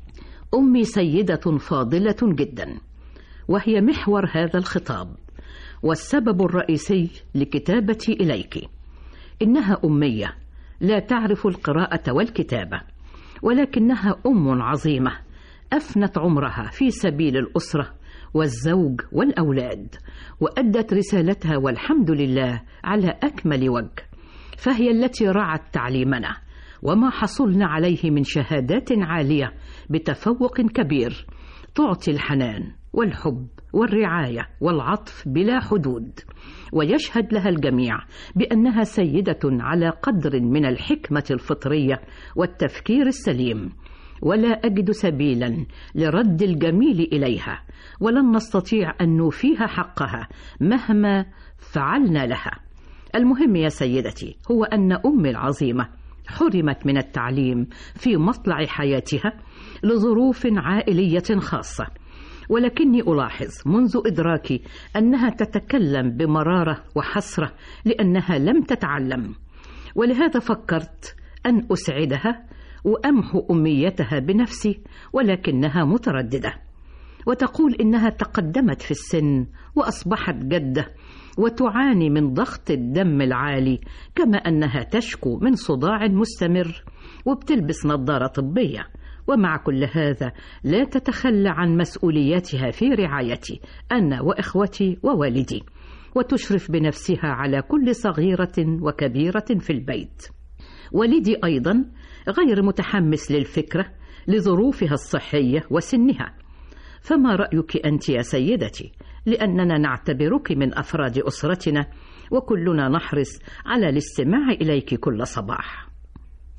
أمي سيدة فاضلة جدا وهي محور هذا الخطاب والسبب الرئيسي لكتابتي إليك إنها أمية لا تعرف القراءة والكتابة ولكنها أم عظيمة أفنت عمرها في سبيل الأسرة والزوج والأولاد وأدت رسالتها والحمد لله على أكمل وجه فهي التي رعت تعليمنا وما حصلنا عليه من شهادات عالية بتفوق كبير تعطي الحنان والحب والرعاية والعطف بلا حدود ويشهد لها الجميع بأنها سيدة على قدر من الحكمة الفطرية والتفكير السليم ولا أجد سبيلا لرد الجميل إليها ولن نستطيع أن نوفيها حقها مهما فعلنا لها المهم يا سيدتي هو أن أمي العظيمة حرمت من التعليم في مطلع حياتها لظروف عائلية خاصة ولكني ألاحظ منذ إدراكي أنها تتكلم بمرارة وحسرة لأنها لم تتعلم ولهذا فكرت أن أسعدها وأمحو أميتها بنفسي ولكنها مترددة وتقول إنها تقدمت في السن وأصبحت جدة وتعاني من ضغط الدم العالي كما أنها تشكو من صداع مستمر وبتلبس نظارة طبية ومع كل هذا لا تتخلى عن مسؤولياتها في رعايتي أنا وإخوتي ووالدي وتشرف بنفسها على كل صغيرة وكبيرة في البيت والدي أيضا غير متحمس للفكرة لظروفها الصحية وسنها فما رأيك أنت يا سيدتي لأننا نعتبرك من أفراد أسرتنا وكلنا نحرص على الاستماع إليك كل صباح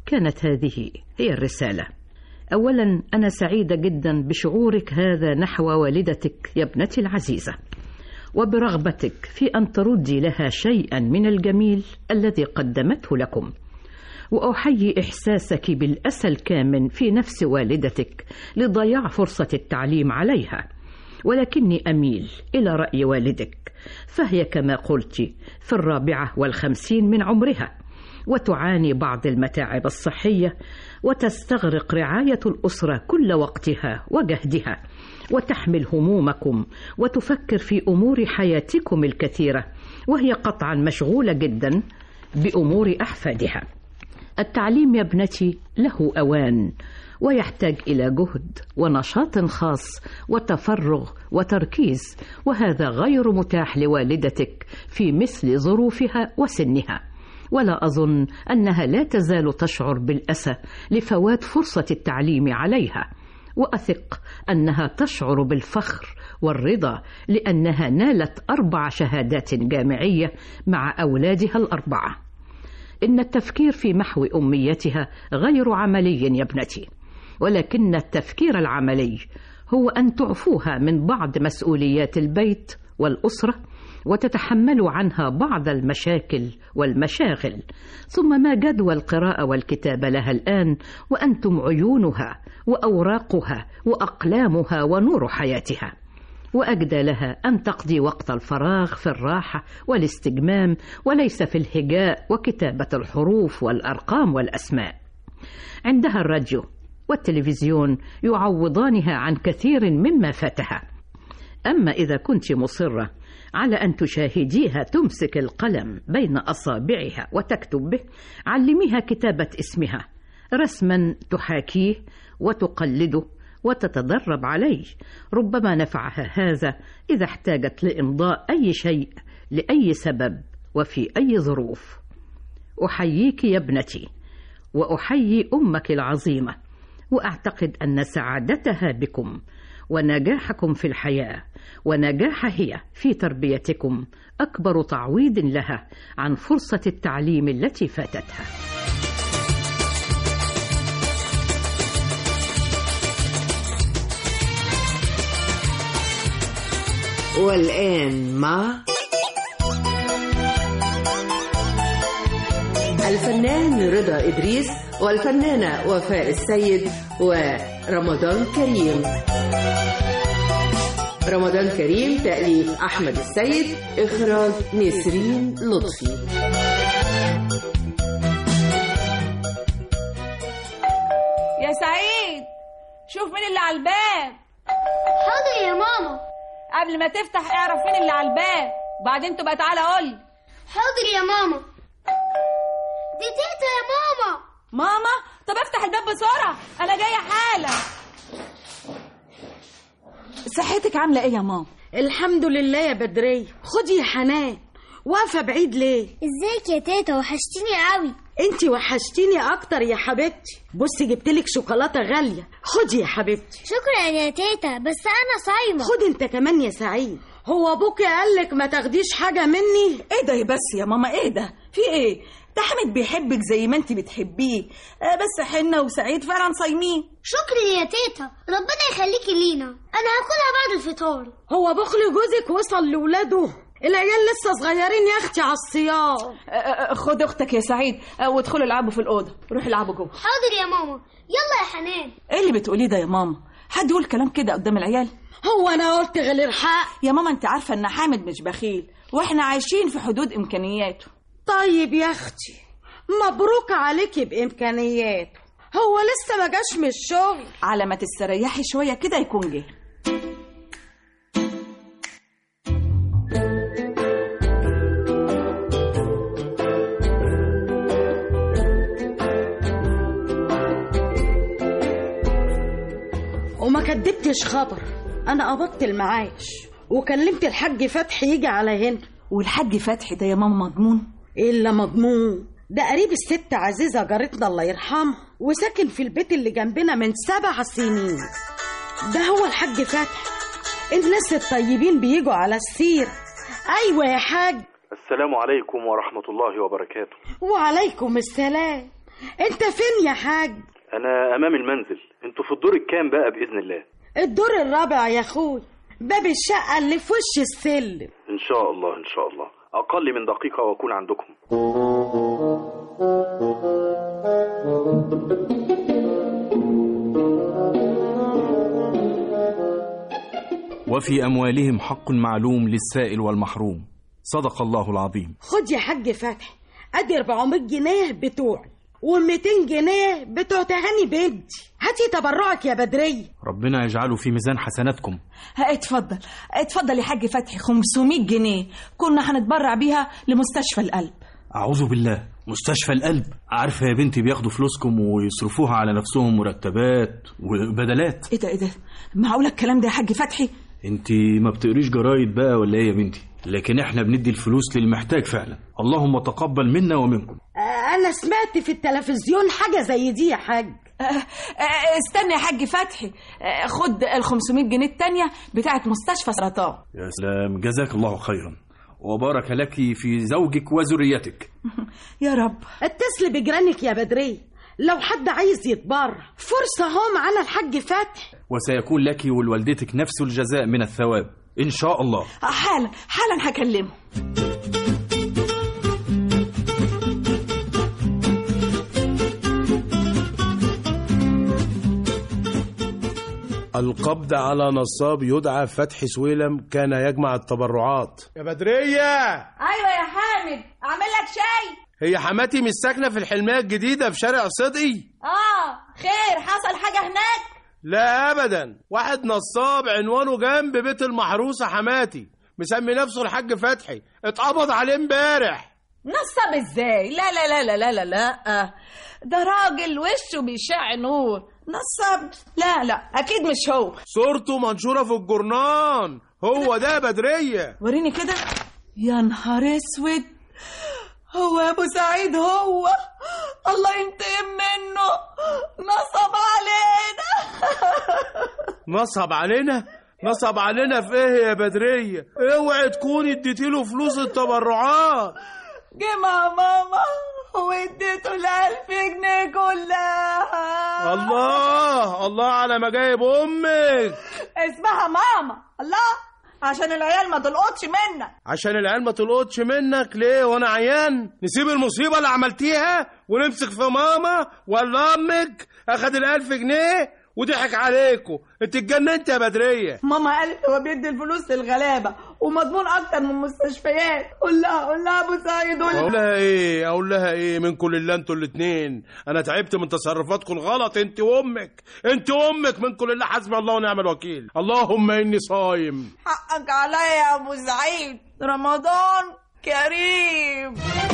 كانت هذه هي الرسالة أولا أنا سعيدة جدا بشعورك هذا نحو والدتك يا ابنتي العزيزة وبرغبتك في أن تردي لها شيئا من الجميل الذي قدمته لكم وأحيي إحساسك بالأسى الكامن في نفس والدتك لضياع فرصة التعليم عليها ولكني أميل إلى رأي والدك فهي كما قلت في الرابعة والخمسين من عمرها وتعاني بعض المتاعب الصحية وتستغرق رعاية الأسرة كل وقتها وجهدها وتحمل همومكم وتفكر في أمور حياتكم الكثيرة وهي قطعا مشغولة جدا بأمور أحفادها التعليم يا ابنتي له أوان ويحتاج إلى جهد ونشاط خاص وتفرغ وتركيز وهذا غير متاح لوالدتك في مثل ظروفها وسنها ولا أظن أنها لا تزال تشعر بالأسى لفوات فرصة التعليم عليها وأثق أنها تشعر بالفخر والرضا لأنها نالت أربع شهادات جامعية مع أولادها الأربعة إن التفكير في محو أميتها غير عملي يا ابنتي ولكن التفكير العملي هو أن تعفوها من بعض مسؤوليات البيت والأسرة وتتحملوا عنها بعض المشاكل والمشاغل ثم ما جدوى القراءة والكتابة لها الآن وأنتم عيونها وأوراقها وأقلامها ونور حياتها وأجدى لها أن تقضي وقت الفراغ في الراحة والاستجمام وليس في الهجاء وكتابة الحروف والأرقام والأسماء عندها الراديو والتلفزيون يعوضانها عن كثير مما فاتها أما إذا كنت مصرة على أن تشاهديها تمسك القلم بين أصابعها وتكتب به علميها كتابة اسمها رسما تحاكيه وتقلده وتتدرب عليه ربما نفعها هذا إذا احتاجت لإمضاء أي شيء لأي سبب وفي أي ظروف أحييك يا ابنتي وأحيي أمك العظيمة وأعتقد أن سعادتها بكم ونجاحكم في الحياة ونجاح هي في تربيتكم أكبر تعويض لها عن فرصة التعليم التي فاتتها والآن مع الفنان رضا إدريس والفنانة وفاء السيد ورمضان كريم رمضان كريم تأليف أحمد السيد إخراج نسرين لطفي يا سعيد شوف مين اللي على الباب حاضر يا ماما قبل ما تفتح اعرف مين اللي على الباب وبعدين تبقى تعالى قول حاضر يا ماما دي تيتا يا ماما ماما طب افتح الباب بسرعه انا جايه حالا صحتك عامله ايه يا ماما الحمد لله يا بدرية خدي يا حنان واقفة بعيد ليه ازيك يا تيتا وحشتيني قوي انتي وحشتيني اكتر يا حبيبتي بصي جبتلك شوكولاتة غالية خدي يا حبيبتي شكرا يا تيتا بس انا صايمة خدي انت كمان يا سعيد هو ابوكي قالك ما تاخديش حاجة مني ايه ده بس يا ماما ايه ده في ايه ده حامد بيحبك زي ما انت بتحبيه آه بس حنة وسعيد فعلا صايمين شكرا يا تيتا ربنا يخليكي لينا انا هاكلها بعد الفطار هو بخل جوزك وصل لولاده العيال لسه صغيرين يا اختي على الصيام خد اختك يا سعيد آه، وادخلوا العبوا في الاوضه روحي العبوا جوه حاضر يا ماما يلا يا حنان ايه اللي بتقوليه ده يا ماما حد يقول كلام كده قدام العيال هو انا قلت غير الحق يا ماما انت عارفه ان حامد مش بخيل واحنا عايشين في حدود امكانياته طيب يا اختي مبروك عليكي بامكانياته هو لسه ما جاش من الشغل على ما تستريحي شويه كده يكون جه وما كدبتش خبر انا قبضت المعاش وكلمت الحاج فتحي يجي على هنا والحاج فتحي ده يا ماما مضمون الا مضمون ده قريب الست عزيزة جارتنا الله يرحمها وساكن في البيت اللي جنبنا من سبع سنين ده هو الحاج فتحي الناس الطيبين بيجوا على السير ايوه يا حاج السلام عليكم ورحمة الله وبركاته وعليكم السلام انت فين يا حاج انا امام المنزل انتوا في الدور الكام بقى باذن الله الدور الرابع يا اخوي باب الشقة اللي في وش السلم ان شاء الله ان شاء الله اقل من دقيقه واكون عندكم وفي أموالهم حق معلوم للسائل والمحروم صدق الله العظيم خد يا حاج فتحي ادي 400 جنيه بتوعي و200 جنيه بتوع تهاني بنتي هاتي تبرعك يا بدرية ربنا يجعله في ميزان حسناتكم ها، اتفضل اتفضل يا حاج فتحي 500 جنيه كنا هنتبرع بيها لمستشفى القلب أعوذ بالله مستشفى القلب عارفة يا بنتي بياخدوا فلوسكم ويصرفوها على نفسهم مرتبات وبدلات ايه ده ايه ده معقولة الكلام ده يا حاج فتحي انت ما بتقريش جرايد بقى ولا ايه يا بنتي لكن احنا بندي الفلوس للمحتاج فعلا اللهم تقبل منا ومنكم آه، انا سمعت في التلفزيون حاجة زي دي يا حاج آه، آه، استنى يا حاج فتحي آه، خد ال 500 جنيه التانية بتاعت مستشفى سرطان يا سلام جزاك الله خيرا وبارك لك في زوجك وذريتك يا رب اتصل بجيرانك يا بدرية لو حد عايز يتبرع فرصة اهو معانا الحاج فتحي وسيكون لك ولوالدتك نفس الجزاء من الثواب إن شاء الله آه، حالا حالا هكلمه القبض على نصاب يدعى فتحي سويلم كان يجمع التبرعات يا بدرية ايوه يا حامد اعمل لك شاي هي حماتي مش ساكنة في الحلمية الجديدة في شارع صدقي اه خير حصل حاجة هناك لا أبدا واحد نصاب عنوانه جنب بيت المحروسة حماتي مسمي نفسه الحاج فتحي اتقبض عليه امبارح نصب ازاي لا لا لا لا لا لا لا ده راجل وشه بيشع نور نصب لا لا اكيد مش هو صورته منشورة في الجورنان هو ده يا بدرية وريني كده يا نهار اسود هو يا ابو سعيد هو الله ينتقم منه نصب علينا نصب علينا نصب علينا في ايه يا بدرية اوعي تكوني اديتيله فلوس التبرعات جه مع ماما واديته الألف جنيه كلها الله الله على مجايب امك اسمها ماما الله عشان العيال ما تلقطش منك عشان العيال ما تلقطش منك ليه وانا عيان نسيب المصيبة اللي عملتيها ونمسك في ماما ولا امك اخد الالف جنيه وضحك عليكم انت اتجننت يا بدرية ماما قالت هو بيدي الفلوس للغلابة ومضمون أكتر من مستشفيات قول لها قول لها أبو سعيد قول اقول لها لها ايه اقول لها ايه من كل اللي انتوا الاتنين انا تعبت من تصرفاتكم الغلط انت وامك انت وامك من كل اللي حسبي الله ونعم الوكيل اللهم اني صايم حقك عليا يا أبو سعيد رمضان كريم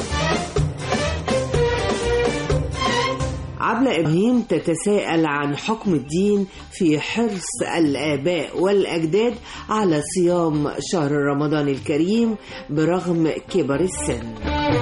عبلة إبراهيم تتساءل عن حكم الدين في حرص الآباء والأجداد على صيام شهر رمضان الكريم برغم كبر السن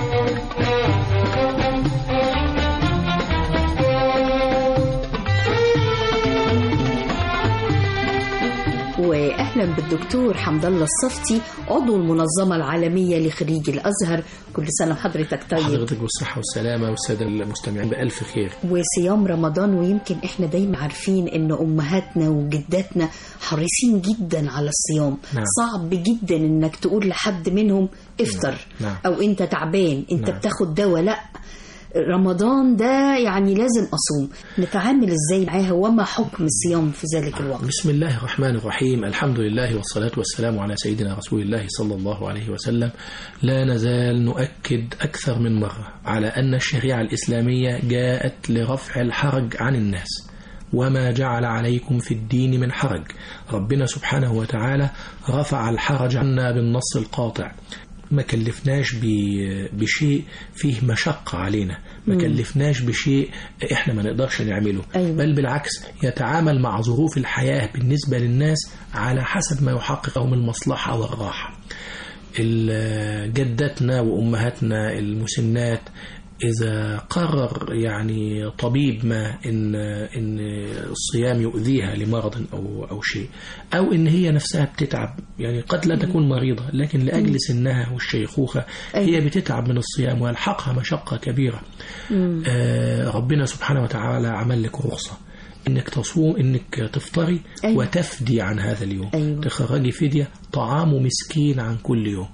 واهلا بالدكتور حمد الله الصفتي عضو المنظمه العالميه لخريج الازهر كل سنه وحضرتك طيب حضرتك بالصحة والسلامة والسادة المستمعين بألف خير وصيام رمضان ويمكن احنا دايما عارفين ان امهاتنا وجداتنا حريصين جدا على الصيام نعم. صعب جدا انك تقول لحد منهم افطر نعم. او انت تعبان انت نعم. بتاخد دواء لا رمضان ده يعني لازم اصوم نتعامل ازاي معاها وما حكم الصيام في ذلك الوقت بسم الله الرحمن الرحيم الحمد لله والصلاة والسلام على سيدنا رسول الله صلى الله عليه وسلم لا نزال نؤكد أكثر من مرة على أن الشريعة الإسلامية جاءت لرفع الحرج عن الناس وما جعل عليكم في الدين من حرج ربنا سبحانه وتعالى رفع الحرج عنا بالنص القاطع ما كلفناش ب- بشيء فيه مشقة علينا ما مم. كلفناش بشيء احنا ما نقدرش نعمله أيوة. بل بالعكس يتعامل مع ظروف الحياة بالنسبة للناس على حسب ما يحقق لهم المصلحة والراحة ال- جداتنا وأمهاتنا المسنات إذا قرر يعني طبيب ما إن إن الصيام يؤذيها لمرض أو أو شيء أو إن هي نفسها بتتعب يعني قد لا تكون مريضة لكن لأجل سنها والشيخوخة هي بتتعب من الصيام ويلحقها مشقة كبيرة آه ربنا سبحانه وتعالى عمل لك رخصة انك تصوم انك تفطري أيوة. وتفدي عن هذا اليوم أيوة. تخرجي فدية طعام مسكين عن كل يوم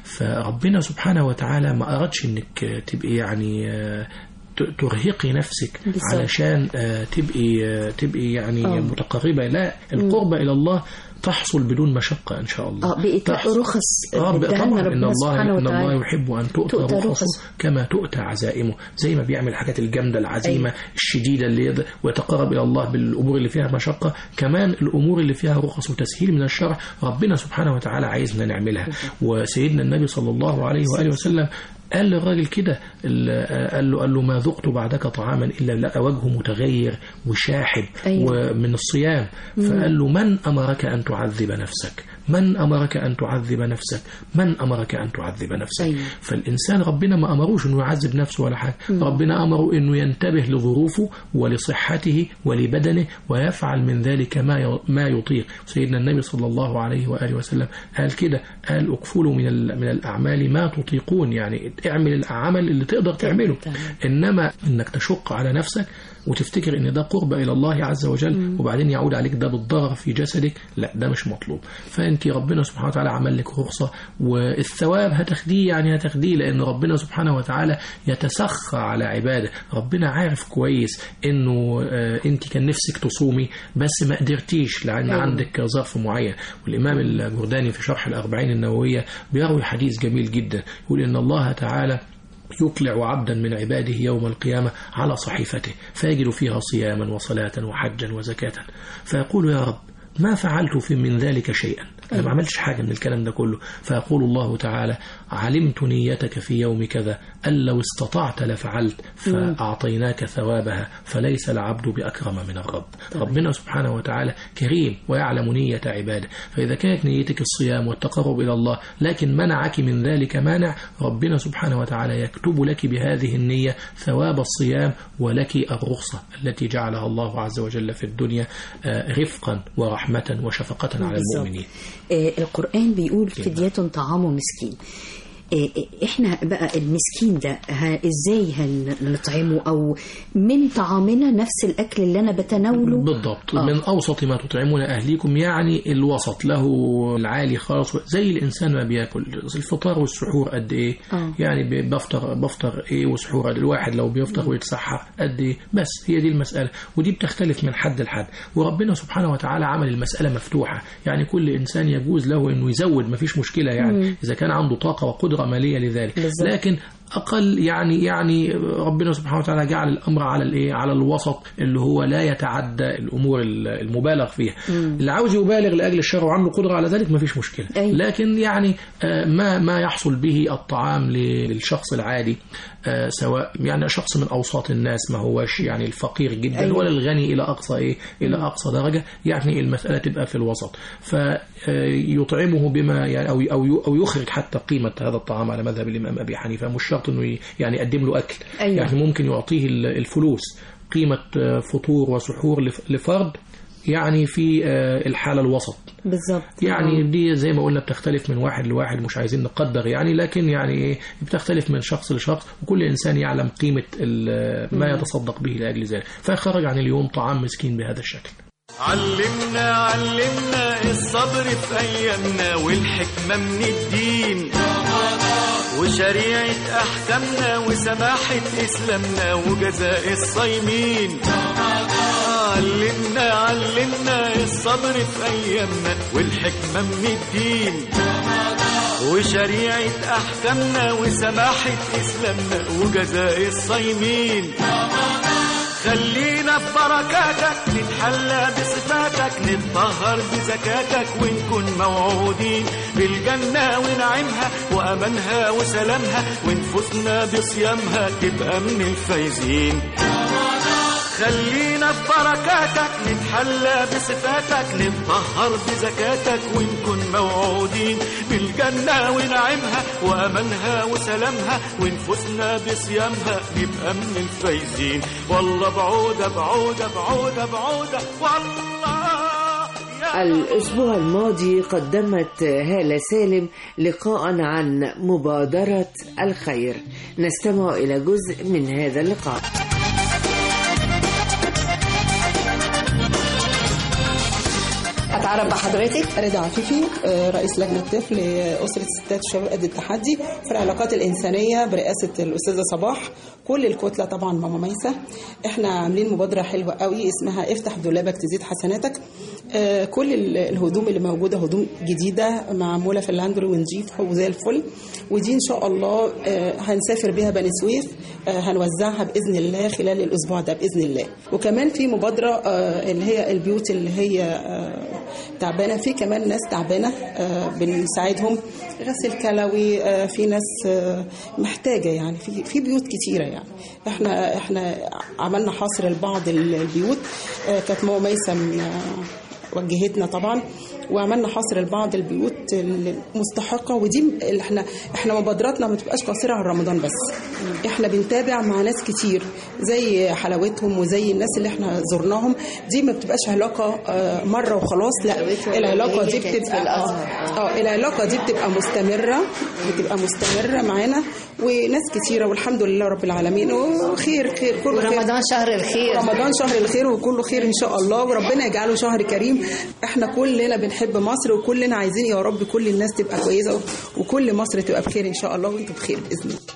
فربنا سبحانه وتعالى ما أردش انك تبقي يعني آه، ت- ترهقي نفسك بالظبط. علشان آه، تبقي آه، تبقي يعني آه. متقربة لا القربة إلى الله تحصل بدون مشقة إن شاء الله اه بقت تحصل. رخص آه اداها طبعا لنا إن ربنا الله سبحانه إن الله وتعالى يحب أن تؤتى تؤتى رخصه رخص. كما تؤتى عزائمه زي ما بيعمل الحاجات الجامدة العزيمة أيوة. الشديدة اللي يد- ويتقرب إلى الله بالأمور اللي فيها مشقة كمان الأمور اللي فيها رخص وتسهيل من الشرع ربنا سبحانه وتعالى عايزنا نعملها وسيدنا النبي صلى الله عليه وآله وسلم قال للراجل كده ال- قال له قال له ما ذقت بعدك طعاما الا لقى وجهه متغير وشاحب أيوة. ومن الصيام مم. فقال له من امرك ان تعذب نفسك من امرك ان تعذب نفسك من امرك ان تعذب نفسك أيوة. فالانسان ربنا ما امروش انه يعذب نفسه ولا حاجه مم. ربنا امره انه ينتبه لظروفه ولصحته ولبدنه ويفعل من ذلك ما ي- ما يطيق سيدنا النبي صلى الله عليه واله وسلم قال كده قال اكفلوا من ال- من الاعمال ما تطيقون يعني اعمل العمل اللي تقدر تعمله انما انك تشق على نفسك وتفتكر ان ده قرب الى الله عز وجل وبعدين يعود عليك ده بالضرر في جسدك لا ده مش مطلوب فانت ربنا سبحانه وتعالى عمل لك رخصه والثواب هتاخديه يعني هتاخديه لان ربنا سبحانه وتعالى يتسخى على عباده ربنا عارف كويس انه آه، انت كان نفسك تصومي بس ما قدرتيش لان أيوة. عندك ظرف معين والامام الجرداني في شرح الاربعين النوويه بيروي حديث جميل جدا يقول ان الله تعالى يطلع عبدا من عباده يوم القيامة على صحيفته فيجد فيها صياما وصلاة وحجا وزكاة فيقول يا رب ما فعلت في من ذلك شيئا أنا ما عملتش حاجة من الكلام ده كله فيقول الله تعالى علمت نيتك في يوم كذا أن لو استطعت لفعلت فأعطيناك ثوابها فليس العبد بأكرم من الرب ربنا سبحانه وتعالى كريم ويعلم نية عباده فإذا كانت نيتك الصيام والتقرب إلى الله لكن منعك من ذلك مانع ربنا سبحانه وتعالى يكتب لك بهذه النية ثواب الصيام ولك الرخصة التي جعلها الله عز وجل في الدنيا آه، رفقا ورحمة وشفقة على بالظبط. المؤمنين آه، القرآن بيقول فدية طعام مسكين آه، آه، احنا بقى المسكين ده ها ازاي هنطعمه او من طعامنا نفس الاكل اللي انا بتناوله بالضبط آه. من أوسط ما تطعمون أهليكم يعني الوسط له العالي خالص زي الإنسان ما بياكل الفطار والسحور قد إيه آه. يعني ب- بفطر بفطر إيه وسحور قد الواحد لو بيفطر ويتسحر قد إيه بس هي دي المسألة ودي بتختلف من حد لحد وربنا سبحانه وتعالى عمل المسألة مفتوحة يعني كل إنسان يجوز له إنه يزود ما فيش مشكلة يعني مم. إذا كان عنده طاقة وقدرة مالية لذلك بالظبط. لكن اقل يعني يعني ربنا سبحانه وتعالى جعل الامر على الايه على الوسط اللي هو لا يتعدى الامور المبالغ فيها مم. اللي عاوز يبالغ لاجل الشر وعنده قدره على ذلك ما فيش مشكله أيوة. لكن يعني آه، ما ما يحصل به الطعام للشخص العادي آه، سواء يعني شخص من اوساط الناس ما هوش يعني الفقير جدا أيوة. ولا الغني الى اقصى ايه الى اقصى درجه يعني المساله تبقى في الوسط فيطعمه بما يعني او او او يخرج حتى قيمه هذا الطعام على مذهب الامام ابي حنيفه مش شرط انه ي- يعني يقدم له اكل أيوة. يعني ممكن يعطيه ال- الفلوس قيمه آه، فطور وسحور لف- لفرد يعني في آه، الحاله الوسط بالظبط يعني دي زي ما قلنا بتختلف من واحد لواحد مش عايزين نقدر يعني لكن يعني ايه بتختلف من شخص لشخص وكل انسان يعلم قيمه ال- ما مم. يتصدق به لاجل ذلك فيخرج عن اليوم طعام مسكين بهذا الشكل علمنا علمنا الصبر في ايامنا والحكمه من الدين وشريعه احكامنا وسماحه اسلامنا وجزاء الصايمين علمنا علمنا الصبر في ايامنا والحكمه من الدين وشريعه احكامنا وسماحه اسلامنا وجزاء الصايمين خلينا في بركاتك نتحلى بصفاتك نتطهر بزكاتك ونكون موعودين بالجنة ونعيمها وأمانها وسلامها ونفوسنا بصيامها تبقى من الفايزين خلينا ببركاتك نتحلى بصفاتك نتطهر بزكاتك ونكون موعودين بالجنة ونعيمها وأملها وسلامها ونفوسنا بصيامها نبقى من الفايزين والله بعودة بعودة بعودة بعودة والله الأسبوع الماضي قدمت هالة سالم لقاء عن مبادرة الخير نستمع إلى جزء من هذا اللقاء اتعرف بحضرتك رضا عفيفي آه، رئيس لجنه طفل اسره ستات شباب قد التحدي في العلاقات الانسانيه برئاسه الاستاذه صباح كل الكتله طبعا ماما ميسه احنا عاملين مبادره حلوه قوي اسمها افتح دولابك تزيد حسناتك آه، كل ال- الهدوم اللي موجوده هدوم جديده معموله في اللاندري ونجيف وزي الفل ودي ان شاء الله آه، هنسافر بيها بني سويف آه، هنوزعها باذن الله خلال الاسبوع ده باذن الله وكمان في مبادره آه، اللي هي البيوت اللي هي آه، تعبانه في كمان ناس تعبانه آه، بنساعدهم غسل كلوي آه، في ناس آه، محتاجه يعني في في بيوت كتيره يعني احنا احنا عملنا حصر لبعض ال- البيوت آه، كانت ماما ميسم آه، وجهتنا طبعا وعملنا حصر لبعض البيوت المستحقه ودي اللي احنا احنا مبادراتنا ما بتبقاش قاصره على رمضان بس احنا بنتابع مع ناس كتير زي حلاوتهم وزي الناس اللي احنا زرناهم دي ما بتبقاش علاقه آه، مره وخلاص لا العلاقه دي بتبقى اه آه، العلاقه دي بتبقى مستمره بتبقى مستمره معانا وناس كتيره والحمد لله رب العالمين وخير خير كله خير ورمضان شهر الخير. رمضان شهر الخير وكله خير ان شاء الله وربنا يجعله شهر كريم احنا كلنا بنحب مصر وكلنا عايزين يا رب كل الناس تبقى كويسه وكل مصر تبقى بخير ان شاء الله وانتم بخير باذن الله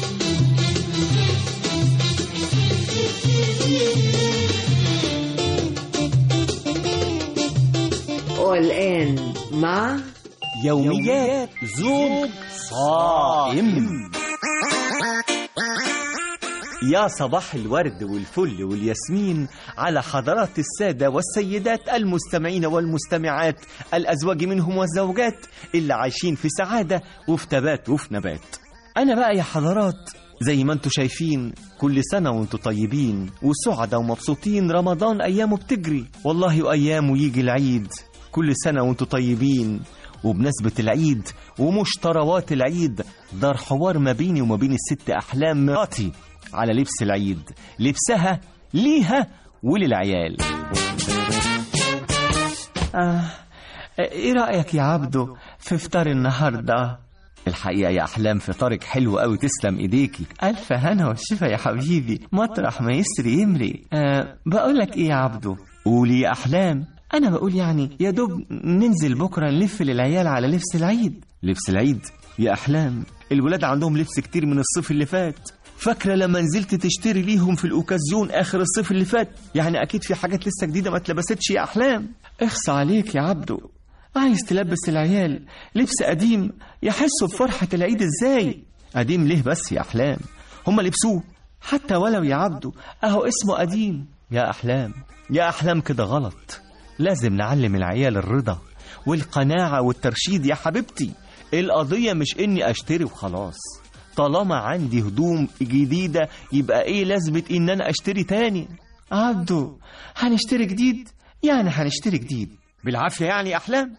والآن مع يوميات زوج صائم يا صباح الورد والفل والياسمين على حضرات السادة والسيدات المستمعين والمستمعات الأزواج منهم والزوجات اللي عايشين في سعادة وفي تبات وفي نبات أنا بقى يا حضرات زي ما انتوا شايفين كل سنة وانتوا طيبين وسعداء ومبسوطين رمضان أيامه بتجري والله وأيامه يجي العيد كل سنة وانتوا طيبين وبمناسبة العيد ومشتروات العيد دار حوار ما بيني وما بين الست أحلام مراتي على لبس العيد لبسها ليها وللعيال آه ايه رأيك يا عبدو في فطار النهاردة الحقيقة يا أحلام فطارك حلو قوي تسلم إيديكي ألف هنا والشفا يا حبيبي مطرح ما يسري يمري أه بقولك إيه يا عبدو قولي يا أحلام أنا بقول يعني يا دوب ننزل بكرة نلف للعيال على لبس العيد لبس العيد يا أحلام الولاد عندهم لبس كتير من الصيف اللي فات فاكرة لما نزلت تشتري ليهم في الأوكازيون آخر الصيف اللي فات يعني أكيد في حاجات لسه جديدة ما اتلبستش يا أحلام اخص عليك يا عبدو عايز تلبس العيال لبس قديم يحسوا بفرحة العيد ازاي قديم ليه بس يا أحلام هما لبسوه حتى ولو يا عبدو أهو اسمه قديم يا أحلام يا أحلام كده غلط لازم نعلم العيال الرضا والقناعة والترشيد يا حبيبتي القضية مش إني أشتري وخلاص طالما عندي هدوم جديدة يبقى إيه لازمة إن أنا أشتري تاني عبدو هنشتري جديد يعني هنشتري جديد بالعافية يعني يا أحلام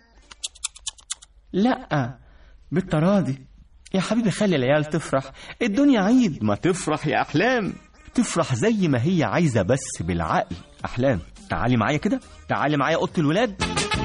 لا بالتراضي يا حبيبي خلي العيال تفرح الدنيا عيد ما تفرح يا أحلام تفرح زي ما هي عايزة بس بالعقل أحلام تعالي معايا كده تعالي معايا أوضة الولاد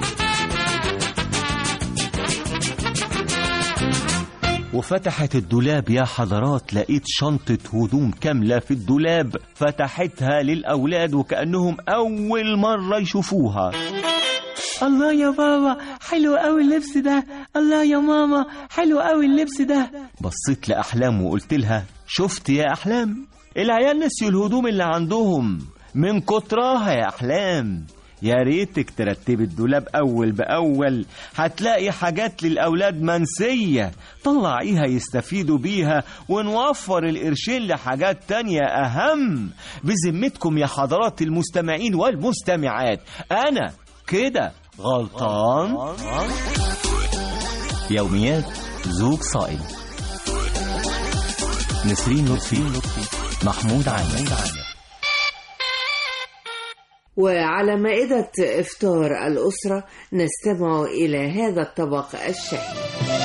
وفتحت الدولاب يا حضرات لقيت شنطة هدوم كاملة في الدولاب فتحتها للأولاد وكأنهم أول مرة يشوفوها الله يا بابا حلو قوي اللبس ده الله يا ماما حلو قوي اللبس ده بصيت لأحلام وقلت لها شفت يا أحلام العيال نسيوا الهدوم اللي عندهم من كترها يا أحلام يا ريتك ترتبي الدولاب أول بأول هتلاقي حاجات للأولاد منسية طلعيها يستفيدوا بيها ونوفر القرشين لحاجات تانية أهم بذمتكم يا حضرات المستمعين والمستمعات أنا كده غلطان يوميات زوج صائم نسرين لطفي محمود عامر وعلى مائدة إفطار الأسرة نستمع إلى هذا الطبق الشهي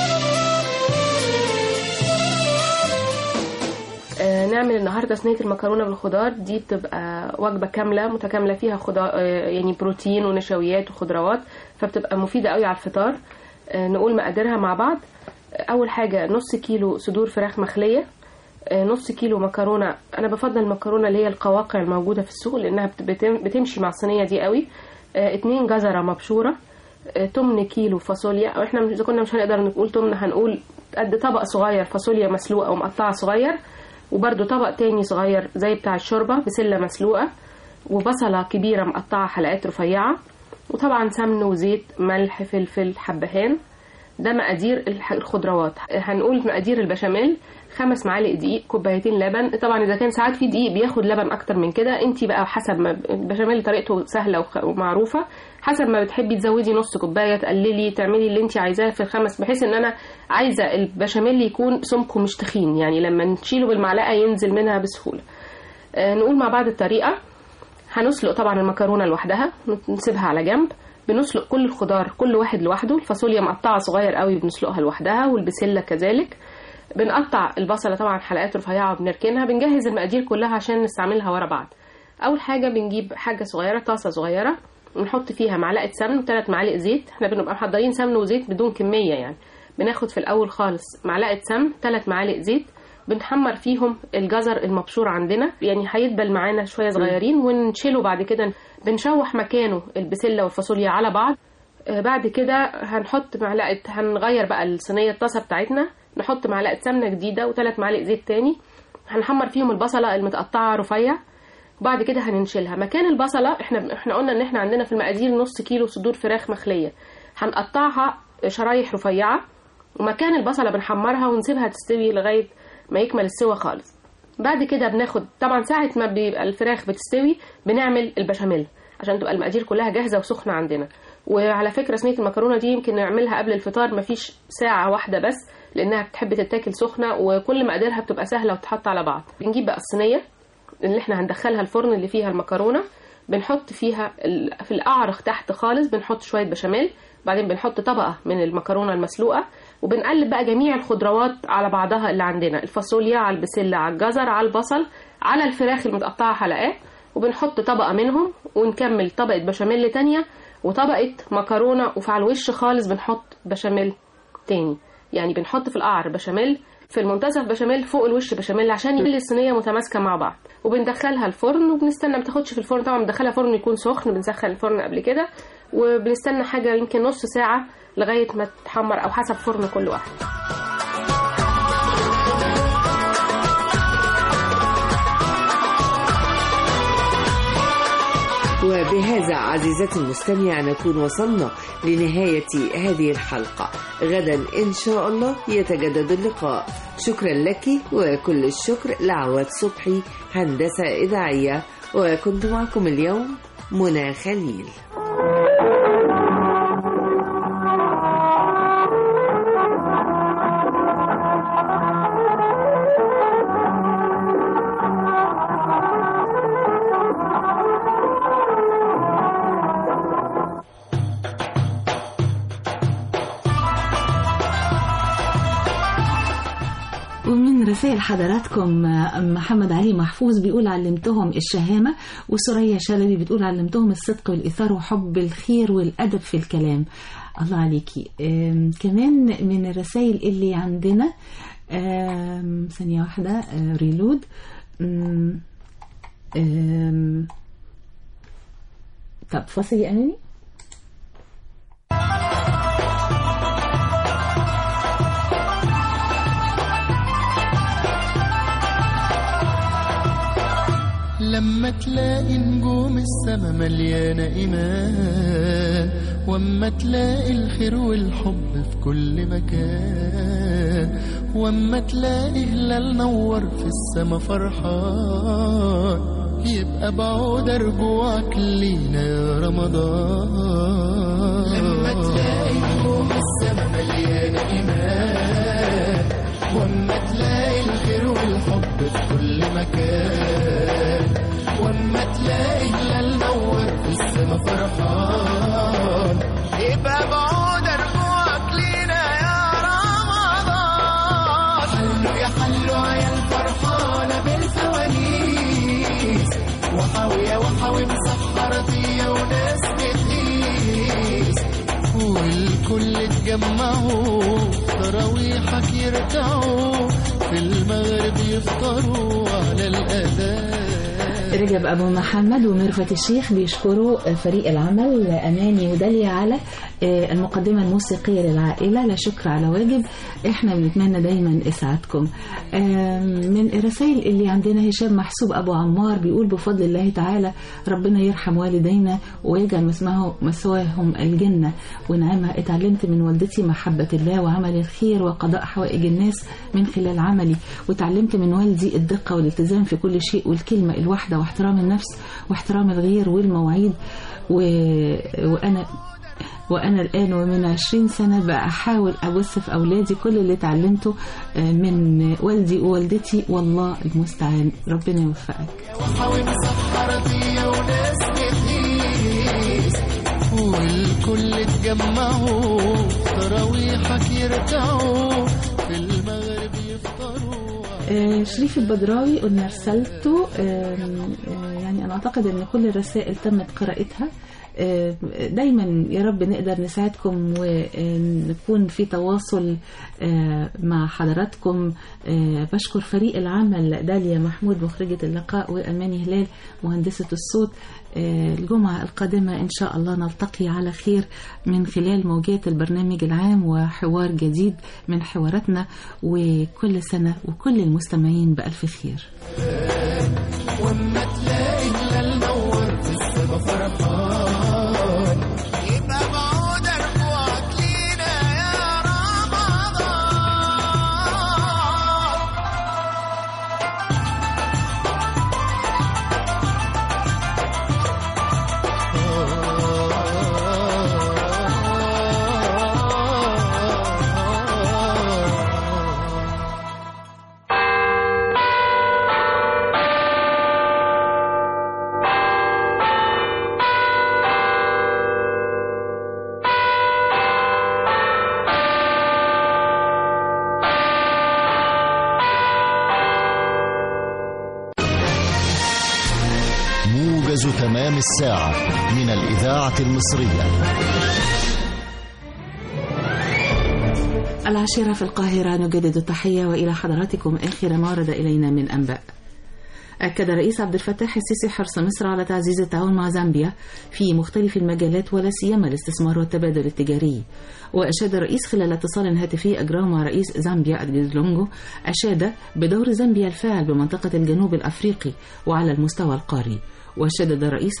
آه، نعمل النهارده صينيه المكرونه بالخضار دي بتبقى وجبه كامله متكامله فيها خضار آه، يعني بروتين ونشويات وخضروات فبتبقى مفيده قوي على الفطار آه، نقول مقاديرها مع بعض آه، اول حاجه نص كيلو صدور فراخ مخليه آه، نص كيلو مكرونه انا بفضل المكرونه اللي هي القواقع الموجوده في السوق لانها بت- بتم- بتمشي مع الصينيه دي قوي آه، اتنين جزره مبشوره آه، تمن كيلو فاصوليا او احنا اذا كنا مش هنقدر نقول تمن هنقول قد طبق صغير فاصوليا مسلوقه ومقطعه صغير وبرده طبق تاني صغير زي بتاع الشوربه بسله مسلوقه وبصله كبيره مقطعه حلقات رفيعه وطبعا سمن وزيت ملح فلفل حبهان ده مقادير الح- الخضروات هنقول مقادير البشاميل خمس معالق دقيق كوبايتين لبن طبعا اذا كان ساعات في دقيق بياخد لبن اكتر من كده انت بقى حسب ما البشاميل طريقته سهله وخ- ومعروفه حسب ما بتحبي تزودي نص كوبايه تقللي تعملي اللي انت عايزاه في الخمس بحيث ان انا عايزه البشاميل يكون سمكه مش تخين يعني لما نشيله بالمعلقه ينزل منها بسهوله آه، نقول مع بعض الطريقه هنسلق طبعا المكرونه لوحدها نسيبها على جنب بنسلق كل الخضار كل واحد لوحده الفاصوليا مقطعه صغير قوي بنسلقها لوحدها والبسله كذلك بنقطع البصله طبعا حلقات رفيعه وبنركنها بنجهز المقادير كلها عشان نستعملها ورا بعض اول حاجه بنجيب حاجه صغيره طاسه صغيره ونحط فيها معلقه سمن وثلاث معالق زيت احنا بنبقى محضرين سمن وزيت بدون كميه يعني بناخد في الاول خالص معلقه سمن ثلاث معالق زيت بنحمر فيهم الجزر المبشور عندنا يعني هيدبل معانا شويه صغيرين ونشيله بعد كده بنشوح مكانه البسله والفاصوليا على بعض آه، بعد كده هنحط معلقه هنغير بقى الصينيه الطاسه بتاعتنا نحط معلقه سمنه جديده وثلاث معالق زيت تاني هنحمر فيهم البصله المتقطعه رفيع وبعد كده هننشلها مكان البصله احنا احنا قلنا ان احنا عندنا في المقادير نص كيلو صدور فراخ مخليه هنقطعها شرايح رفيعه ومكان البصله بنحمرها ونسيبها تستوي لغايه ما يكمل السوا خالص بعد كده بناخد طبعا ساعه ما بيبقى الفراخ بتستوي بنعمل البشاميل عشان تبقى المقادير كلها جاهزه وسخنه عندنا وعلى فكره صينيه المكرونه دي يمكن نعملها قبل الفطار مفيش ساعه واحده بس لانها بتحب تتاكل سخنه وكل مقاديرها بتبقى سهله وتتحط على بعض بنجيب بقى الصينيه اللي احنا هندخلها الفرن اللي فيها المكرونه بنحط فيها ال- في الاعرق تحت خالص بنحط شويه بشاميل بعدين بنحط طبقه من المكرونه المسلوقه وبنقلب بقى جميع الخضروات على بعضها اللي عندنا الفاصوليا على البسله على الجزر على البصل على الفراخ المتقطعه حلقات وبنحط طبقه منهم ونكمل طبقه بشاميل تانية وطبقه مكرونه وفي على الوش خالص بنحط بشاميل تاني يعني بنحط في القعر بشاميل في المنتصف بشاميل فوق الوش بشاميل عشان يخلي الصينيه متماسكه مع بعض وبندخلها الفرن وبنستنى ما تاخدش في الفرن طبعا بندخلها فرن يكون سخن بنسخن الفرن قبل كده وبنستنى حاجه يمكن نص ساعه لغايه ما تتحمر او حسب فرن كل واحد وبهذا عزيزتي المستمع نكون وصلنا لنهاية هذه الحلقة غدا إن شاء الله يتجدد اللقاء شكرا لك وكل الشكر لعواد صبحي هندسة إذاعية وكنت معكم اليوم منى خليل ومن رسائل حضراتكم آه، محمد علي محفوظ بيقول علمتهم الشهامة وسوريا شلبي بتقول علمتهم الصدق والإثار وحب الخير والأدب في الكلام الله عليكي آم، كمان من الرسائل اللي عندنا آم، ثانية واحدة آه، ريلود آم، آم، طب فاصل يا أماني لما تلاقي نجوم السما مليانة إيمان واما تلاقي الخير والحب في كل مكان واما تلاقي هلال نور في السما فرحان يبقى بعود رجوعك لينا يا رمضان لما تلاقي نجوم السما مليانة إيمان واما تلاقي الخير والحب في كل مكان واما تلاقي هلال نور في اتجمعوا تراويحك يركعوا في المغرب يفطروا على الأذان رجب أبو محمد وميرفت الشيخ بيشكروا فريق العمل أماني وداليا على المقدمة الموسيقية للعائلة لا شكر على واجب احنا بنتمنى دايما إسعادكم من الرسائل اللي عندنا هشام محسوب أبو عمار بيقول بفضل الله تعالى ربنا يرحم والدينا ويجعل مسمعه مسواهم الجنة ونعمها اتعلمت من والدتي محبة الله وعمل الخير وقضاء حوائج الناس من خلال عملي وتعلمت من والدي الدقة والالتزام في كل شيء والكلمة الواحدة واحترام النفس واحترام الغير والمواعيد و... وأنا وأنا الآن ومن عشرين سنة بحاول أبث في أولادي كل اللي اتعلمته من والدي ووالدتي والله المستعان ربنا يوفقك وحاول سحرتي وناس كتير والكل اتجمعوا تراويحك يركعوا في المغرب يفطروا آه، شريف البدراوي قلنا رسالته آه، آه، يعني أنا أعتقد أن كل الرسائل تمت قراءتها آه، دايما يا رب نقدر نساعدكم ونكون في تواصل آه، مع حضراتكم آه، بشكر فريق العمل داليا محمود مخرجة اللقاء وأماني هلال مهندسة الصوت آه، الجمعة القادمة إن شاء الله نلتقي على خير من خلال موجات البرنامج العام وحوار جديد من حواراتنا وكل سنة وكل المستمعين بألف خير واما تلاقي هلال نور في السما فرحان يبقى بعود رجوعك لينا يا رمضان موجز تمام الساعة من الإذاعة المصرية العاشرة في القاهرة نجدد التحية وإلى حضراتكم آخر ما ورد إلينا من أنباء أكد الرئيس عبد الفتاح السيسي حرص مصر على تعزيز التعاون مع زامبيا في مختلف المجالات ولا سيما الاستثمار والتبادل التجاري وأشاد الرئيس خلال اتصال هاتفي أجراه مع رئيس زامبيا أدجيز لونجو أشاد بدور زامبيا الفاعل بمنطقة الجنوب الأفريقي وعلى المستوى القاري وشدد الرئيس